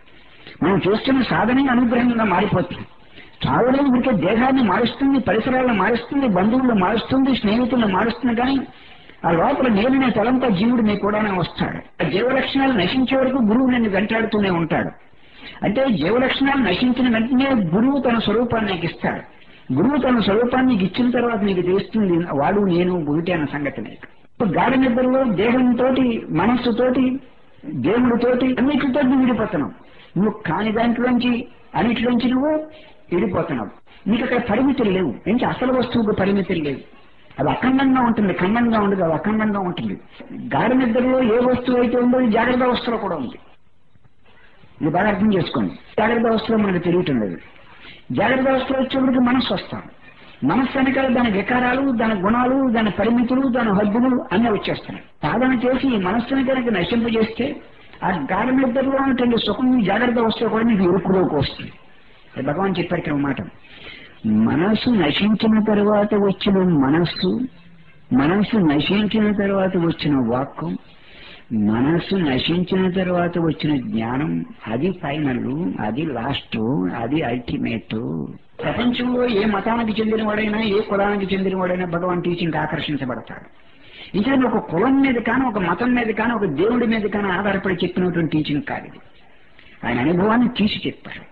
మనం చేస్తున్న సాధనే అనుగ్రహంగా మారిపోతుంది చావడం ఊరికే దేహాన్ని మారుస్తుంది పరిసరాలను మారుస్తుంది బంధువులను మారుస్తుంది స్నేహితులను మారుస్తుంది కానీ ఆ లోపల నేననే తలంతా జీవుడు నీ కూడా వస్తాడు ఆ జీవ లక్షణాలు నశించే వరకు గురువు నిన్ను వెంటాడుతూనే ఉంటాడు అంటే జీవ లక్షణాలు నశించిన వెంటనే గురువు తన స్వరూపాన్ని నీకు ఇస్తాడు గురువు తన స్వరూపాన్ని నీకు ఇచ్చిన తర్వాత నీకు తెలుస్తుంది వాడు నేను ఒకటే అన్న సంగతి నీకు ఇప్పుడు గాఢ నిద్రలో దేహంతో మనస్సుతోటి దేవుడితోటి అన్నిటితో నువ్వు విడిపోతున్నావు నువ్వు కాని దాంట్లోంచి అన్నిటిలోంచి నువ్వు విడిపోతున్నావు నీకు అక్కడ పరిమితులు లేవు ఏంటి అసలు వస్తువుకు పరిమితులు లేవు అది అఖండంగా ఉంటుంది ఖండంగా ఉండదు అది అఖండంగా ఉంటుంది గాఢ నిద్రలో ఏ వస్తువు అయితే ఉందో అది జాగ్రత్త అవస్థలో కూడా ఉంది ఇది బాగా అర్థం చేసుకోండి జాగ్రత్త అవస్థలో మనకు తెలియటం లేదు జాగ్రత్త అవస్థలో వచ్చేప్పటికి మనస్సు వస్తాం మనస్సు వెనకాల దాని వికారాలు దాని గుణాలు దాని పరిమితులు దాని హద్దులు అన్నీ వచ్చేస్తున్నాయి సాధన చేసి ఈ మనస్సుని కనుక నశింపజేస్తే ఆ గాఢ నిద్రలో ఉన్నటువంటి సుఖం ఈ జాగ్రత్త అవస్థలో కూడా నీకు ఇరుకులోకి వస్తుంది అది భగవాన్ చెప్పారు ఇక్కడ మాట మనస్సు నశించిన తర్వాత వచ్చిన మనస్సు మనస్సు నశించిన తర్వాత వచ్చిన వాక్కు మనస్సు నశించిన తర్వాత వచ్చిన జ్ఞానం అది ఫైనల్ అది లాస్ట్ అది అల్టిమేట్ ప్రపంచంలో ఏ మతానికి చెందినవాడైనా ఏ కులానికి చెందినవాడైనా భగవాన్ టీచింగ్ ఆకర్షించబడతాడు ఇంకా ఒక కులం మీద కానీ ఒక మతం మీద కానీ ఒక దేవుడి మీద కానీ ఆధారపడి చెప్పినటువంటి టీచింగ్ కాదు ఇది ఆయన అనుభవాన్ని తీసి చెప్పారు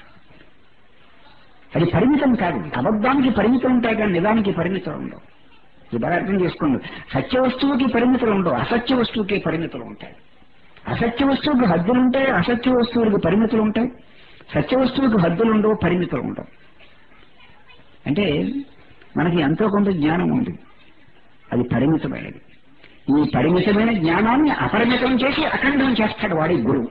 అది పరిమితం కాదు అబద్ధానికి పరిమితం ఉంటాయి కానీ నిజానికి పరిమితం ఉండవు ఇది బాగా అర్థం చేసుకోండి సత్య వస్తువుకి పరిమితులు ఉండవు అసత్య వస్తువుకి పరిమితులు ఉంటాయి అసత్య వస్తువుకి హద్దులు ఉంటాయి అసత్య వస్తువులకు పరిమితులు ఉంటాయి సత్య వస్తువుకి హద్దులు ఉండవు పరిమితులు ఉండవు అంటే మనకి ఎంతో కొంత జ్ఞానం ఉంది అది పరిమితమైనది ఈ పరిమితమైన జ్ఞానాన్ని అపరిమితం చేసి అఖండం చేస్తాడు వాడి గురువు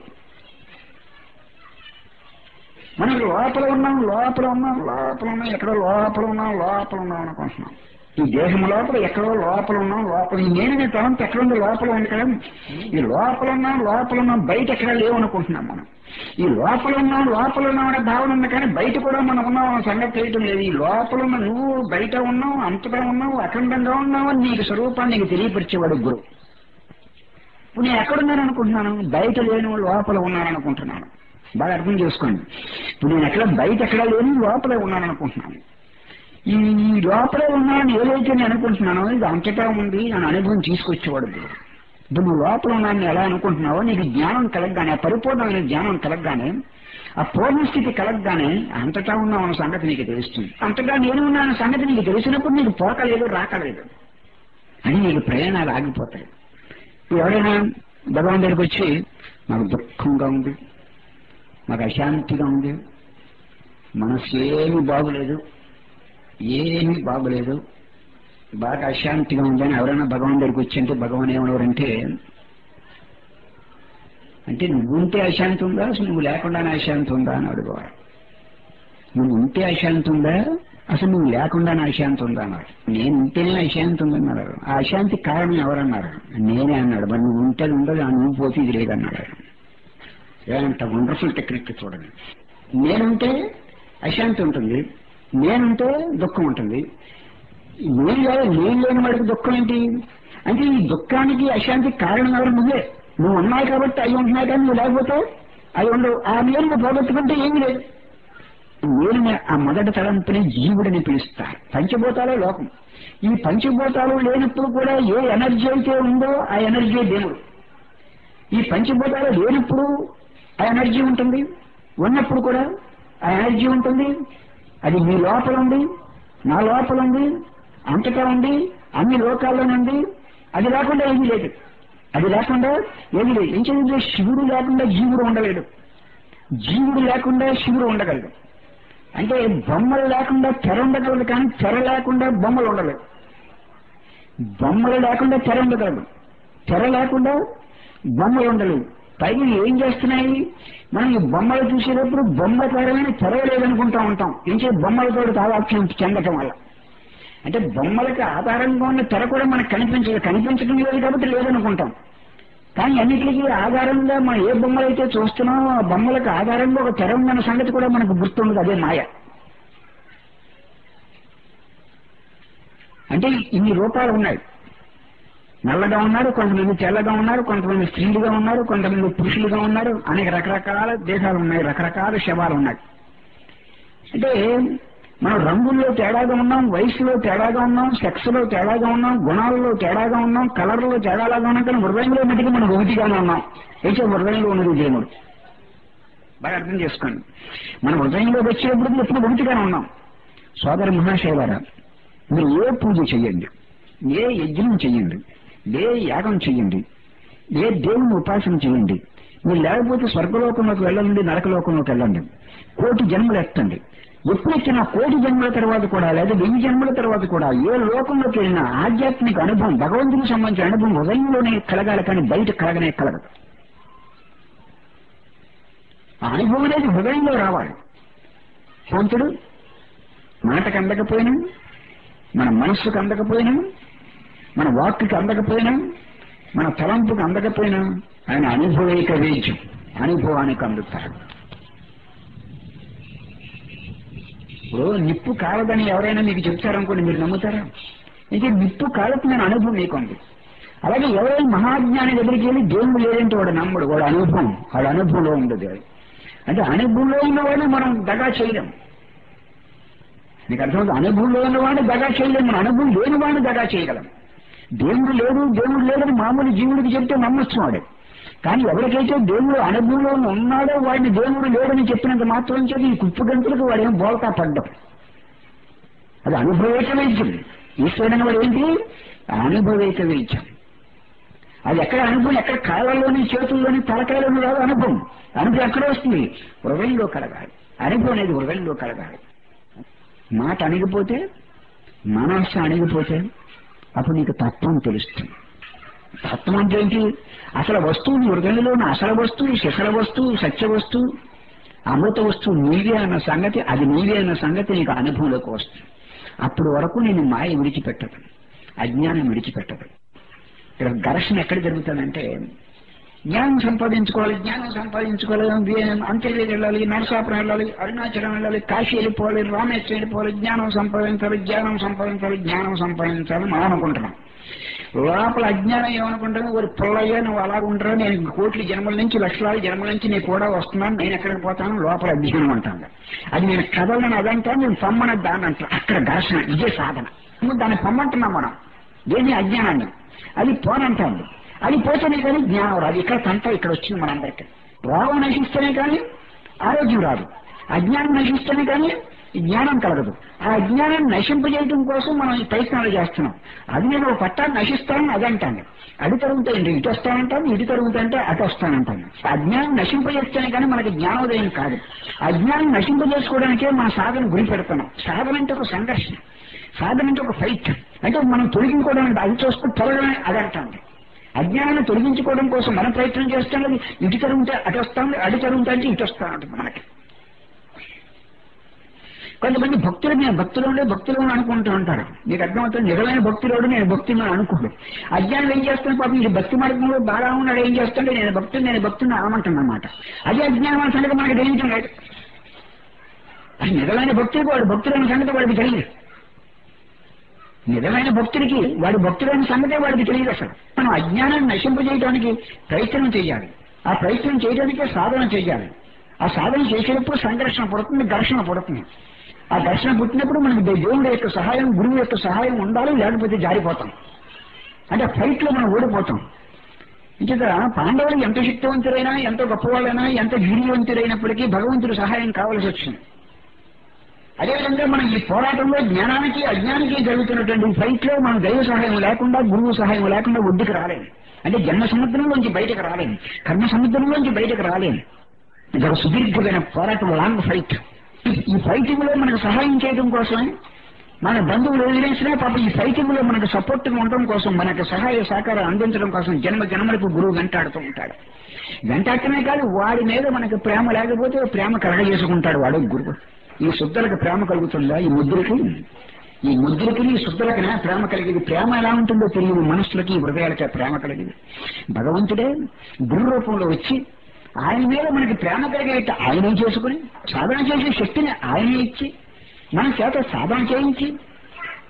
మనం లోపల ఉన్నాం లోపల ఉన్నాం లోపల ఉన్నాం ఎక్కడో లోపల ఉన్నాం లోపల ఉన్నాం అనుకుంటున్నాం ఈ దేహం లోపల ఎక్కడో లోపల ఉన్నాం లోపల ఈ నేను తలంత ఎక్కడ ఉంది లోపల ఉంది కదా ఈ లోపల ఉన్నాం లోపల ఉన్నాం బయట ఎక్కడ లేవు అనుకుంటున్నాం మనం ఈ లోపల ఉన్నాం లోపల ఉన్నాం అనే భావన ఉంది కానీ బయట కూడా మనం ఉన్నాం అనే సంగతి తెలియటం లేదు ఈ లోపల ఉన్న నువ్వు బయట ఉన్నావు అంతటా ఉన్నావు అఖండంగా ఉన్నావు అని నీకు స్వరూపాన్ని నీకు తెలియపరిచేవాడు గురువు ఇప్పుడు నేను ఎక్కడున్నాను అనుకుంటున్నాను బయట లేను లోపల ఉన్నాను అనుకుంటున్నాను బాగా అర్థం చేసుకోండి ఇప్పుడు నేను ఎక్కడ బయట ఎక్కడ లేని లోపలే ఉన్నాను అనుకుంటున్నాను ఈ ఈ లోపలే ఉన్నానని ఏదైతే నేను అనుకుంటున్నానో ఇది అంతటా ఉంది అని అనుభవం తీసుకొచ్చేవాడు గురువు ఇప్పుడు నువ్వు లోపల ఉన్నాను ఎలా అనుకుంటున్నావో నీకు జ్ఞానం కలగగానే ఆ పరిపూర్ణమైన జ్ఞానం కలగగానే ఆ పూర్ణస్థితి కలగగానే అంతటా ఉన్నావు అన్న సంగతి నీకు తెలుస్తుంది అంతటా నేను ఉన్నాను సంగతి నీకు తెలిసినప్పుడు నీకు పోకలేదు రాకలేదు అని నీకు ప్రయాణాలు ఆగిపోతాయి ఇప్పుడు ఎవరైనా భగవాన్ దగ్గరికి వచ్చి నాకు దుఃఖంగా ఉంది నాకు అశాంతిగా ఉంది మనసు ఏమీ బాగులేదు ఏమీ బాగులేదు బాగా అశాంతిగా ఉందని ఎవరైనా భగవాన్ దగ్గరికి వచ్చి అంటే భగవాన్ ఏమన్నారంటే అంటే నువ్వు ఉంటే అశాంతి ఉందా అసలు నువ్వు లేకుండానే అశాంతి ఉందా అని అడుగువారు నువ్వు ఉంటే అశాంతి ఉందా అసలు నువ్వు లేకుండానే అశాంతి ఉందా అన్నాడు నేను ఉంటేనే అశాంతి ఉందన్నారు ఆ అశాంతి కారణం ఎవరన్నారు నేనే అన్నాడు మరి నువ్వు ఉంటే అది ఉండదు ఆ నువ్వు పోతే ఇది లేదన్నాడు ఆయన. ఏమంత వండర్ఫుల్ టెక్నిక్ చూడండి నేనుంటే అశాంతి ఉంటుంది నేనుంటే దుఃఖం ఉంటుంది నేను కాదు నేను లేని వాడికి దుఃఖం ఏంటి అంటే ఈ దుఃఖానికి అశాంతికి కారణం ఎవరు నువ్వే నువ్వు ఉన్నాయి కాబట్టి అవి ఉంటున్నాయి కానీ నువ్వు లేకపోతే అవి ఉండవు ఆ నేను నువ్వు పోగొట్టుకుంటే ఏమీ లేదు నేను ఆ మొదటి తలంపుని జీవుడిని పిలుస్తారు పంచభూతాలే లోకం ఈ పంచభూతాలు లేనప్పుడు కూడా ఏ ఎనర్జీ అయితే ఉందో ఆ ఎనర్జీ దేవుడు ఈ పంచభూతాలు లేనప్పుడు ఆ ఎనర్జీ ఉంటుంది ఉన్నప్పుడు కూడా ఆ ఎనర్జీ ఉంటుంది అది మీ లోపల ఉంది నా లోపల ఉంది అంతటా ఉంది అన్ని లోకాల్లోనుంది అది లేకుండా ఏమీ లేదు అది లేకుండా ఏమీ లేదు ఏం చదివితే శివుడు లేకుండా జీవుడు ఉండలేడు జీవుడు లేకుండా శివుడు ఉండగలడు అంటే బొమ్మలు లేకుండా తెర ఉండగలదు కానీ తెర లేకుండా బొమ్మలు ఉండలేవు బొమ్మలు లేకుండా తెర ఉండగలదు తెర లేకుండా బొమ్మలు ఉండలేవు పైగా ఏం చేస్తున్నాయి మనం ఈ బొమ్మలు చూసేటప్పుడు బొమ్మ తరమైన తెర లేదనుకుంటా ఉంటాం ఇంకే బొమ్మలతో తాదాత్మ్యం చెందటం వల్ల అంటే బొమ్మలకి ఆధారంగా ఉన్న తెర కూడా మనకు కనిపించదు కనిపించడం లేదు కాబట్టి లేదనుకుంటాం కానీ అన్నిటికీ ఆధారంగా మనం ఏ బొమ్మలైతే చూస్తున్నామో ఆ బొమ్మలకు ఆధారంగా ఒక తెర ఉందన్న సంగతి కూడా మనకు గుర్తుండదు అదే మాయ అంటే ఇన్ని రూపాలు ఉన్నాయి నల్లగా ఉన్నారు కొంతమంది తెల్లగా ఉన్నారు కొంతమంది స్త్రీలుగా ఉన్నారు కొంతమంది పురుషులుగా ఉన్నారు అనేక రకరకాల దేశాలు ఉన్నాయి రకరకాల శవాలు ఉన్నాయి అంటే మనం రంగుల్లో తేడాగా ఉన్నాం వయసులో తేడాగా ఉన్నాం సెక్స్ లో తేడాగా ఉన్నాం గుణాలలో తేడాగా ఉన్నాం కలర్లో తేడాగా ఉన్నాం కానీ హృదయంలో మటుకు మనం ఒకటిగానే ఉన్నాం అయితే హృదయంలో ఉన్నది దేవుడు బాగా అర్థం చేసుకోండి మనం హృదయంలోకి వచ్చేప్పుడు ఎప్పుడు ఒకటిగానే ఉన్నాం సోదర మహాశైవరా మీరు ఏ పూజ చెయ్యండి ఏ యజ్ఞం చెయ్యండి ఏ యాగం చెయ్యండి ఏ దేవుని ఉపాసన చేయండి మీరు లేకపోతే స్వర్గలోకంలోకి వెళ్ళండి నరకలోకంలోకి వెళ్ళండి కోటి జన్మలు ఎత్తండి ఎప్పుడు ఎక్కినా కోటి జన్మల తర్వాత కూడా లేదా వెయ్యి జన్మల తర్వాత కూడా ఏ లోకంలోకి వెళ్ళినా ఆధ్యాత్మిక అనుభవం భగవంతునికి సంబంధించిన అనుభవం హృదయంలోనే కలగాలి కానీ బయట కలగనే కలగదు ఆ అనుభవం అనేది హృదయంలో రావాలి భగవంతుడు మాటకు అందకపోయినా మన మనస్సుకు అందకపోయినా మన వాక్కుకి అందకపోయినా మన తలంపుకు అందకపోయినా ఆయన అనుభవైక వేద్యం అనుభవానికి అందుతాడు ఇప్పుడు నిప్పు కాలదని ఎవరైనా మీకు చెప్తారనుకోండి మీరు నమ్ముతారా ఇది నిప్పు కాలపు అనుభవం మీకు ఉంది అలాగే ఎవరైనా మహాజ్ఞాని దగ్గరికి వెళ్ళి దేవుడు లేదంటే వాడు నమ్మడు వాడు అనుభవం వాడు అనుభవంలో ఉండదు అది అంటే అనుభవంలో ఉన్నవాడు మనం దగా చేయలేం నీకు అర్థమవుతుంది అనుభవంలో ఉన్నవాడిని దగా చేయలేం మన అనుభవం లేని వాడిని దగా చేయగలం దేవుడు లేడు దేవుడు లేడని మామూలు జీవుడికి చెప్తే నమ్మొచ్చు వాడు కానీ ఎవరికైతే దేవుడు అనుభవంలో ఉన్నాడో వాడిని దేవుడు లేడని చెప్పినంత మాత్రం చేతి ఈ కుప్పు గంతులకు వాడు ఏం బోల్తా పడ్డం అది అనుభవేక వైద్యం ఈశ్వరుడని వాడు ఏంటి అనుభవేక వైద్యం అది ఎక్కడ అనుభవం ఎక్కడ కాళ్ళలోని చేతుల్లోని తలకాయలోని రాదు అనుభవం అనుభవం ఎక్కడ వస్తుంది హృదయంలో కలగాలి అనుభవం అనేది హృదయంలో కలగాలి మాట అణిగిపోతే మనస్సు అణిగిపోతే అప్పుడు నీకు తత్వం తెలుస్తుంది తత్వం అంటే ఏంటి అసలు వస్తువు నీ హృదయంలో ఉన్న అసలు వస్తువు శిఖర వస్తువు సత్య వస్తువు అమృత వస్తువు నీవే అన్న సంగతి అది నీవే అన్న సంగతి నీకు అనుభవంలోకి వస్తుంది అప్పుడు వరకు నేను మాయ విడిచిపెట్టదు అజ్ఞానం విడిచిపెట్టదు ఇక్కడ ఘర్షణ ఎక్కడ జరుగుతుందంటే జ్ఞానం సంపాదించుకోవాలి జ్ఞానం సంపాదించుకోవాలి అంత్యదేవి వెళ్ళాలి నరసాపురం వెళ్ళాలి అరుణాచలం వెళ్ళాలి కాశీ వెళ్ళిపోవాలి రామేశ్వరం వెళ్ళిపోవాలి జ్ఞానం సంపాదించాలి జ్ఞానం సంపాదించాలి జ్ఞానం సంపాదించాలి మనం అనుకుంటున్నాం లోపల అజ్ఞానం ఏమనుకుంటాను ఒక పుల్లయ్య నువ్వు అలాగుంటావు నేను కోట్ల జన్మల నుంచి లక్షలాది జన్మల నుంచి నేను కూడా వస్తున్నాను నేను ఎక్కడికి పోతాను లోపల అజ్ఞానం అంటాను అది నేను కదలను అదంటా నేను పమ్మన దాన్ని అంటా అక్కడ ఘర్షణ ఇదే సాధన దాన్ని పమ్మంటున్నాం మనం దేని అజ్ఞానాన్ని అది పోనంటాను అది పోతేనే కానీ జ్ఞానం రాదు ఇక్కడ తంట ఇక్కడ వచ్చింది మనందరికీ రోగం నశిస్తేనే కానీ ఆరోగ్యం రాదు అజ్ఞానం నశిస్తేనే కానీ జ్ఞానం కలగదు ఆ అజ్ఞానాన్ని నశింపజేయడం కోసం మనం ఈ ప్రయత్నాలు చేస్తున్నాం అది నేను ఒక పట్టాన్ని నశిస్తానని అది అంటాను అడి తరుగుతాయండి ఇటు వస్తానంటాను ఇటు తరుగుతాయంటే అటు వస్తానంటాను అజ్ఞానం నశింపజేస్తేనే కానీ మనకి జ్ఞానోదయం కాదు అజ్ఞానం నశింపజేసుకోవడానికే మన సాధన గురి పెడుతున్నాం సాధన అంటే ఒక సంఘర్షణ సాధన అంటే ఒక ఫైట్ అంటే మనం తొలగించుకోవడానికి అది చూస్తూ త్వరగానే అది అంటాను అజ్ఞానాన్ని తొలగించుకోవడం కోసం మనం ప్రయత్నం చేస్తాం ఇటు తరుగుంటే అటు వస్తాం అటు తరుగుంటే అంటే ఇటు వస్తా ఉంటుంది మనకి కొంతమంది భక్తులు నేను భక్తులు ఉండే భక్తులు అనుకుంటూ ఉంటారు మీకు అర్థమవుతుంది నిజమైన భక్తులోడు నేను భక్తులు అనుకోడు అజ్ఞానం ఏం చేస్తాను పాపం ఇది భక్తి మార్గంలో బాగా ఉన్నాడు ఏం చేస్తాడు నేను భక్తులు నేను భక్తుని అనమంటున్నమాట అదే అజ్ఞానం అనే సంగతి మనకి తెలియటం లేదు అది నిజమైన భక్తుడికి వాడు భక్తులైన సంగతి వాడికి తెలియదు నిజమైన భక్తుడికి వాడి భక్తులైన సంగతే వాడికి తెలియదు అసలు మనం అజ్ఞానాన్ని నశింపజేయడానికి ప్రయత్నం చేయాలి ఆ ప్రయత్నం చేయడానికే సాధన చేయాలి ఆ సాధన చేసేటప్పుడు సంఘర్షణ పడుతుంది ఘర్షణ పడుతుంది ఆ ఘర్షణ పుట్టినప్పుడు మనకి దేవుడి యొక్క సహాయం గురువు యొక్క సహాయం ఉండాలి లేకపోతే జారిపోతాం అంటే ఫైట్ లో మనం ఓడిపోతాం ఇంకేత పాండవులు ఎంత శక్తివంతులైనా ఎంత గొప్పవాళ్ళైనా ఎంత వీర్యవంతులైనప్పటికీ భగవంతుడి సహాయం కావాల్సి వచ్చింది అదేవిధంగా మనం ఈ పోరాటంలో జ్ఞానానికి అజ్ఞానికి జరుగుతున్నటువంటి ఫైట్ లో మనం దైవ సహాయం లేకుండా గురువు సహాయం లేకుండా ఒడ్డుకు రాలేము అంటే జన్మ సముద్రంలోంచి బయటకు రాలేము కర్మ సముద్రంలోంచి బయటకు రాలేము ఇది ఒక సుదీర్ఘమైన పోరాటం లాంగ్ ఫైట్ ఈ ఫైటింగ్ లో మనకు సహాయం చేయడం కోసమే మన బంధువులు వదిలేసినా పాప ఈ ఫైటింగ్ లో మనకు సపోర్ట్ ఉండడం కోసం మనకు సహాయ సహకారం అందించడం కోసం జన్మ జన్మలకు గురువు వెంటాడుతూ ఉంటాడు వెంటాడటమే కాదు వాడి మీద మనకు ప్రేమ లేకపోతే ప్రేమ కలగజేసుకుంటాడు వాడు గురువు ఈ శుద్ధలకు ప్రేమ కలుగుతుందా ఈ ముద్రకి ఈ ముద్రకి ఈ శుద్ధలకి ప్రేమ కలిగేది ప్రేమ ఎలా ఉంటుందో తెలియదు మనసులకి హృదయాలకి ప్రేమ కలిగేది భగవంతుడే గురు రూపంలో వచ్చి ఆయన మీద మనకి ప్రేమ కలిగేట ఆయనే చేసుకుని సాధన చేసే శక్తిని ఆయనే ఇచ్చి మన చేత సాధన చేయించి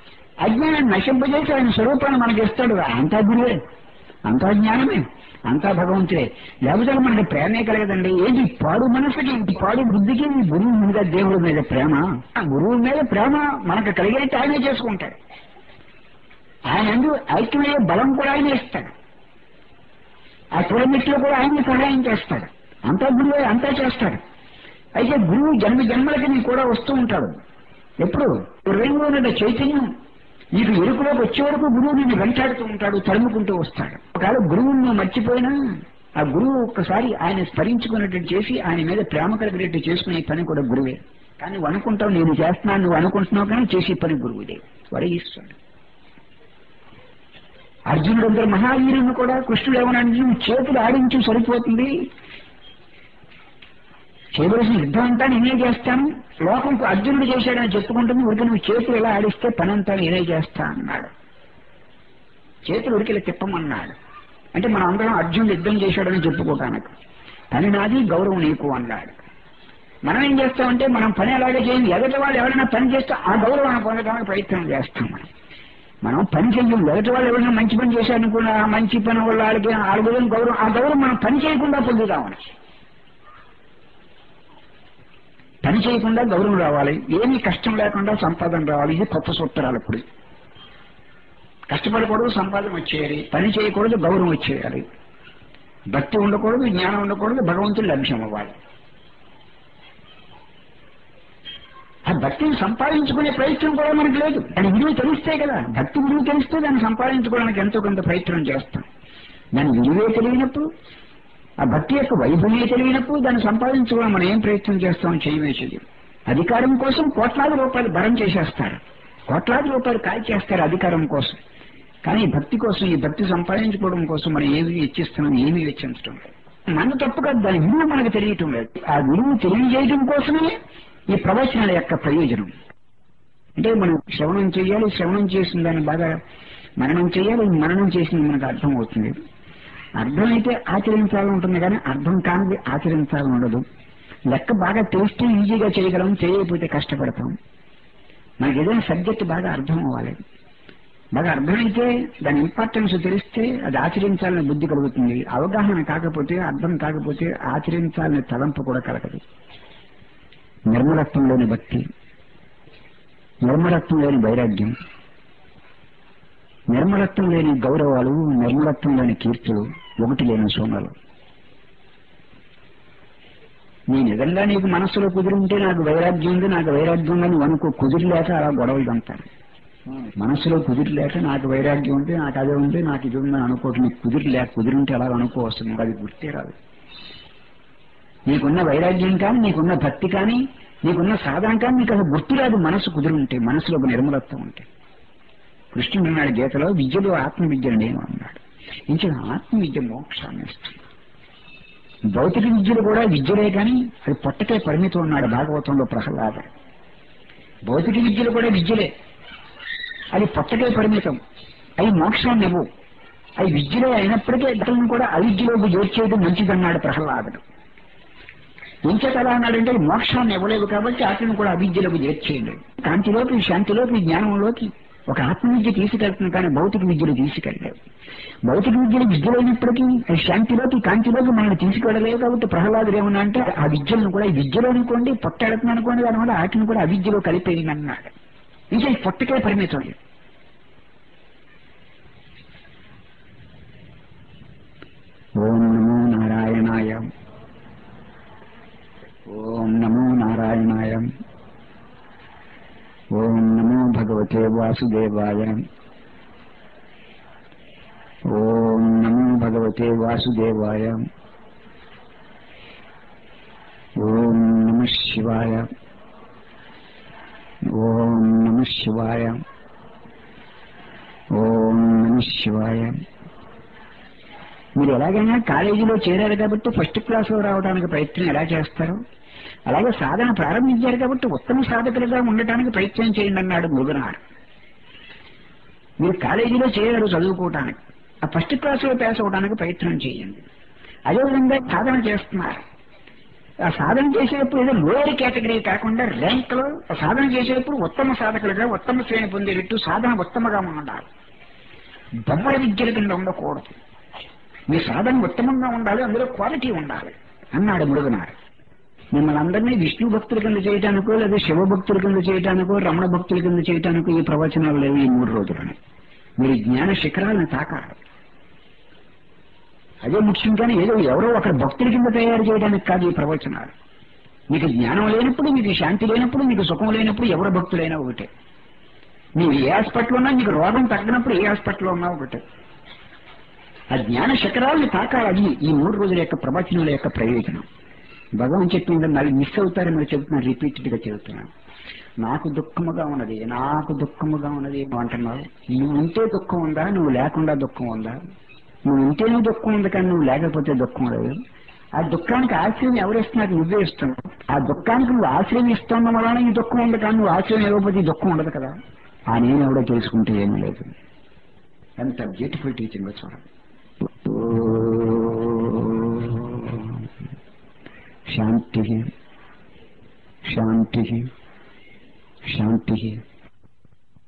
అజ్ఞానాన్ని నశింపజేసి ఆయన స్వరూపాన్ని మనకి ఇస్తాడు అంతా గురువే అంతా జ్ఞానమే అంతా భగవంతుడే లేకపోతే మనకి ప్రేమే కలగదండి ఏంటి పాడు మనసుకి ఈ పాడు బుద్ధికి ఈ గురువు మీద దేవుడి మీద ప్రేమ ఆ గురువు మీద ప్రేమ మనకు కలిగేట్టు ఆయనే చేసుకుంటాడు ఆయన అందు ఐక్యమయ్యే బలం కూడా ఆయనే ఇస్తాడు ఆ పిరమిట్లో కూడా ఆయన్ని సహాయం చేస్తాడు అంతా గురువే అంతా చేస్తాడు అయితే గురువు జన్మ జన్మలకి నీకు కూడా వస్తూ ఉంటాడు ఎప్పుడు హృదయంలో ఉన్న చైతన్యం నీకు ఎరుకులోకి వచ్చే వరకు గురువు నిన్ను వెంటాడుతూ ఉంటాడు తరుముకుంటూ వస్తాడు ఒకవేళ గురువుని నువ్వు మర్చిపోయినా ఆ గురువు ఒక్కసారి ఆయన స్మరించుకున్నట్టు చేసి ఆయన మీద ప్రేమ కలిగినట్టు చేసుకునే పని కూడా గురువే కానీ నువ్వు అనుకుంటావు నేను చేస్తున్నాను నువ్వు అనుకుంటున్నావు కానీ చేసే పని గురువుదే వాడే ఇస్తాడు అర్జునుడు అందరు మహావీరుని కూడా కృష్ణుడు ఏమనంటే నువ్వు చేతులు ఆడించి సరిపోతుంది చేయవలసిన యుద్ధం అంతా నేనే చేస్తాను లోకంకు అర్జునుడు చేశాడని చెప్పుకుంటుంది ఉరికి నువ్వు చేతులు ఎలా ఆడిస్తే పని అంతా నేనే చేస్తా అన్నాడు చేతులు ఉరికిలా తిప్పమన్నాడు అంటే మనం అందరం అర్జునుడు యుద్ధం చేశాడని చెప్పుకోవటానికి పని నాది గౌరవం నీకు అన్నాడు మనం ఏం చేస్తామంటే మనం పని అలాగే చేయండి ఎదటి వాళ్ళు ఎవరైనా పని చేస్తే ఆ గౌరవాన్ని పొందడానికి ప్రయత్నం చేస్తాం మనం మనం పని చెయ్యం ఎదటి వాళ్ళు ఎవరైనా మంచి పని చేశారనుకున్నా ఆ మంచి పని వల్ల వాళ్ళకి ఆరుగురం గౌరవం ఆ గౌరవం మనం పని చేయకుండా పొందుతామని పని చేయకుండా గౌరవం రావాలి ఏమీ కష్టం లేకుండా సంపాదన రావాలి ఇది కొత్త సూత్రాలు ఇప్పుడు కష్టపడకూడదు సంపాదన వచ్చేయాలి పని చేయకూడదు గౌరవం వచ్చేయాలి భక్తి ఉండకూడదు జ్ఞానం ఉండకూడదు భగవంతుడు లభ్యం అవ్వాలి ఆ భక్తిని సంపాదించుకునే ప్రయత్నం కూడా మనకు లేదు దాని విలువ తెలిస్తే కదా భక్తి విలువ తెలిస్తే దాన్ని సంపాదించుకోవడానికి ఎంతో కొంత ప్రయత్నం చేస్తాం దాని విలువే తెలియనప్పుడు ఆ భక్తి యొక్క వైభవమే తెలియనప్పుడు దాన్ని సంపాదించుకోవడం మనం ఏం ప్రయత్నం చేస్తాం చేయమే చెయ్యం అధికారం కోసం కోట్లాది రూపాయలు భరం చేసేస్తారు కోట్లాది రూపాయలు కాల్ చేస్తారు అధికారం కోసం కానీ ఈ భక్తి కోసం ఈ భక్తి సంపాదించుకోవడం కోసం మనం ఏమి వెచ్చిస్తున్నాం ఏమీ వెచ్చించడం లేదు మన తప్పు కాదు దాని విలువ మనకు తెలియటం లేదు ఆ విలువ తెలియజేయడం కోసమే ఈ ప్రవచనాల యొక్క ప్రయోజనం అంటే మనం శ్రవణం చేయాలి శ్రవణం చేసిన దాన్ని బాగా మననం చేయాలి మననం చేసింది మనకు అర్థం అవుతుంది అర్థమైతే ఆచరించాలని ఉంటుంది కానీ అర్థం కానిది ఆచరించాలని ఉండదు లెక్క బాగా తెలిస్తే ఈజీగా చేయగలం చేయకపోతే కష్టపడతాం మనకి ఏదైనా సబ్జెక్ట్ బాగా అర్థం అవ్వాలి బాగా అర్థమైతే దాని ఇంపార్టెన్స్ తెలిస్తే అది ఆచరించాలనే బుద్ధి కలుగుతుంది అవగాహన కాకపోతే అర్థం కాకపోతే ఆచరించాలనే తలంపు కూడా కలగదు నిర్మలత్వంలోని భక్తి నిర్మలత్వం లేని వైరాగ్యం నిర్మలత్వం లేని గౌరవాలు నిర్మలత్వం లేని కీర్తులు ఒకటి లేని సోమలు నీ నిజంగా నీకు మనస్సులో కుదిరింటే నాకు వైరాగ్యం ఉంది నాకు వైరాగ్యం ఉందని అనుకో కుదిరిలేక అలా గొడవలు దంతారు మనస్సులో కుదిరిలేక నాకు వైరాగ్యం ఉంది నాకు అదే ఉంది నాకు ఇది ఉందని అనుకోవటం నీకు కుదిరిలేక కుదిరింటే అలా అనుకోవస్తుంది అది గుర్తే రాదు నీకున్న వైరాగ్యం కానీ నీకున్న భక్తి కానీ నీకున్న సాధన కానీ నీకు అసలు గుర్తు రాదు మనసు కుదిరి ఉంటే మనసులో ఒక నిర్మలత్వం ఉంటే కృష్ణుడు అన్నాడు గీతలో విద్యలో ఆత్మ విద్య నేను అన్నాడు ఇంచిన ఆత్మ విద్య మోక్షాన్ని ఇస్తుంది భౌతిక విద్యలు కూడా విద్యలే కానీ అది పొట్టకే పరిమితం ఉన్నాడు భాగవతంలో ప్రహ్లాద భౌతిక విద్యలు కూడా విద్యలే అది పొట్టకే పరిమితం అవి మోక్షాన్ని ఇవ్వు అవి విద్యలే అయినప్పటికీ ఇతరులను కూడా అవిద్యలోకి చేర్చేయడం మంచిదన్నాడు ప్రహ్లాదుడు ఇంకేత ఎలా అన్నాడంటే మోక్షాన్ని ఇవ్వలేదు కాబట్టి ఆత్మను కూడా అవిద్యలోకి చేర్చేయండి కాంతిలోకి శాంతిలోకి జ్ఞానంలోకి ఒక ఆత్మ విద్య తీసుకెళ్తుంది కానీ భౌతిక విద్యలు తీసుకెళ్ళలేవు భౌతిక విద్యలు విద్యలైనప్పటికీ ఆ శాంతిలోకి కాంతిలోకి మనల్ని తీసుకెళ్ళలేవు కాబట్టి ప్రహ్లాదుడు ఏమన్నా అంటే ఆ విద్యలను కూడా ఈ విద్యలో అనుకోండి పొట్టాడుతుంది అనుకోండి దానివల్ల వాటిని కూడా అవిద్యలో కలిపేయండి అన్నాడు ఇంకా ఈ పొట్టకే పరిమితం లేదు ఓం నమో నారాయణాయ ఓం నమో నారాయణాయ ఓం నమో భగవతే వాసుదేవాయ ఓం నమో భగవతే వాసుదేవాయ ఓం నమ శివాయ ఓం నమ శివాయ ఓం నమ శివాయ మీరు ఎలాగైనా కాలేజీలో చేరారు కాబట్టి ఫస్ట్ క్లాస్లో రావడానికి ప్రయత్నం ఎలా చేస్తారు అలాగే సాధన ప్రారంభించారు కాబట్టి ఉత్తమ సాధకులుగా ఉండటానికి ప్రయత్నం చేయండి అన్నాడు మురుగనాడు మీరు కాలేజీలో చేరారు చదువుకోవటానికి ఆ ఫస్ట్ క్లాస్లో పాస్ అవడానికి ప్రయత్నం చేయండి అదేవిధంగా సాధన చేస్తున్నారు ఆ సాధన చేసేటప్పుడు ఏదో లోయర్ కేటగిరీ కాకుండా ర్యాంక్ లో ఆ సాధన చేసేటప్పుడు ఉత్తమ సాధకులుగా ఉత్తమ శ్రేణి పొందేటట్టు సాధన ఉత్తమగా ఉండాలి బొమ్మల విద్యల కింద ఉండకూడదు మీ సాధన ఉత్తమంగా ఉండాలి అందులో క్వాలిటీ ఉండాలి అన్నాడు మురుగునారు మిమ్మల్ని అందరినీ విష్ణు భక్తుల కింద చేయటానికో లేదా శివ భక్తుల కింద చేయటానికో రమణ భక్తుల కింద చేయటానికో ఈ ప్రవచనాలు లేవు ఈ మూడు రోజులని మీరు జ్ఞాన శిఖరాలను తాకాలి అదే ముఖ్యం కానీ ఏదో ఎవరో ఒకరి భక్తుల కింద తయారు చేయడానికి కాదు ఈ ప్రవచనాలు మీకు జ్ఞానం లేనప్పుడు మీకు శాంతి లేనప్పుడు మీకు సుఖం లేనప్పుడు ఎవరి భక్తులైనా ఒకటే ನೀವು ఏ హాస్పిటల్ ఉన్నా మీకు రోగం తగ్గినప్పుడు ఏ హాస్పిటల్లో ఉన్నా ఒకటే ఆ జ్ఞాన శిఖరాలను తాకాలి అది ఈ మూడు రోజుల యొక్క ప్రవచనాల యొక్క ప్రయోజనం భగవాన్ చెప్పింది మళ్ళీ మిస్ అవుతారని మీరు చెప్తున్నాను రిపీటెడ్ గా చెబుతున్నాను నాకు దుఃఖముగా ఉన్నది నాకు దుఃఖముగా ఉన్నది ఏమో అంటున్నావు నువ్వు ఉంటే దుఃఖం ఉందా నువ్వు లేకుండా దుఃఖం ఉందా నువ్వు ఉంటేనే దుఃఖం ఉంది కానీ నువ్వు లేకపోతే దుఃఖం లేదు ఆ దుఃఖానికి ఆశ్రయం ఎవరిస్తున్నారు నువ్వే ఇస్తున్నావు ఆ దుఃఖానికి నువ్వు ఆశ్రయం ఇస్తున్న వలన ఈ దుఃఖం ఉంది కానీ నువ్వు ఆశ్రయం ఇవ్వకపోతే ఈ దుఃఖం ఉండదు కదా ఆ నేను ఎవడో తెలుసుకుంటే ఏమీ లేదు ఎంత బ్యూటిఫుల్ టీచింగ్ చూడండి శాంతి శాంతి శాంతి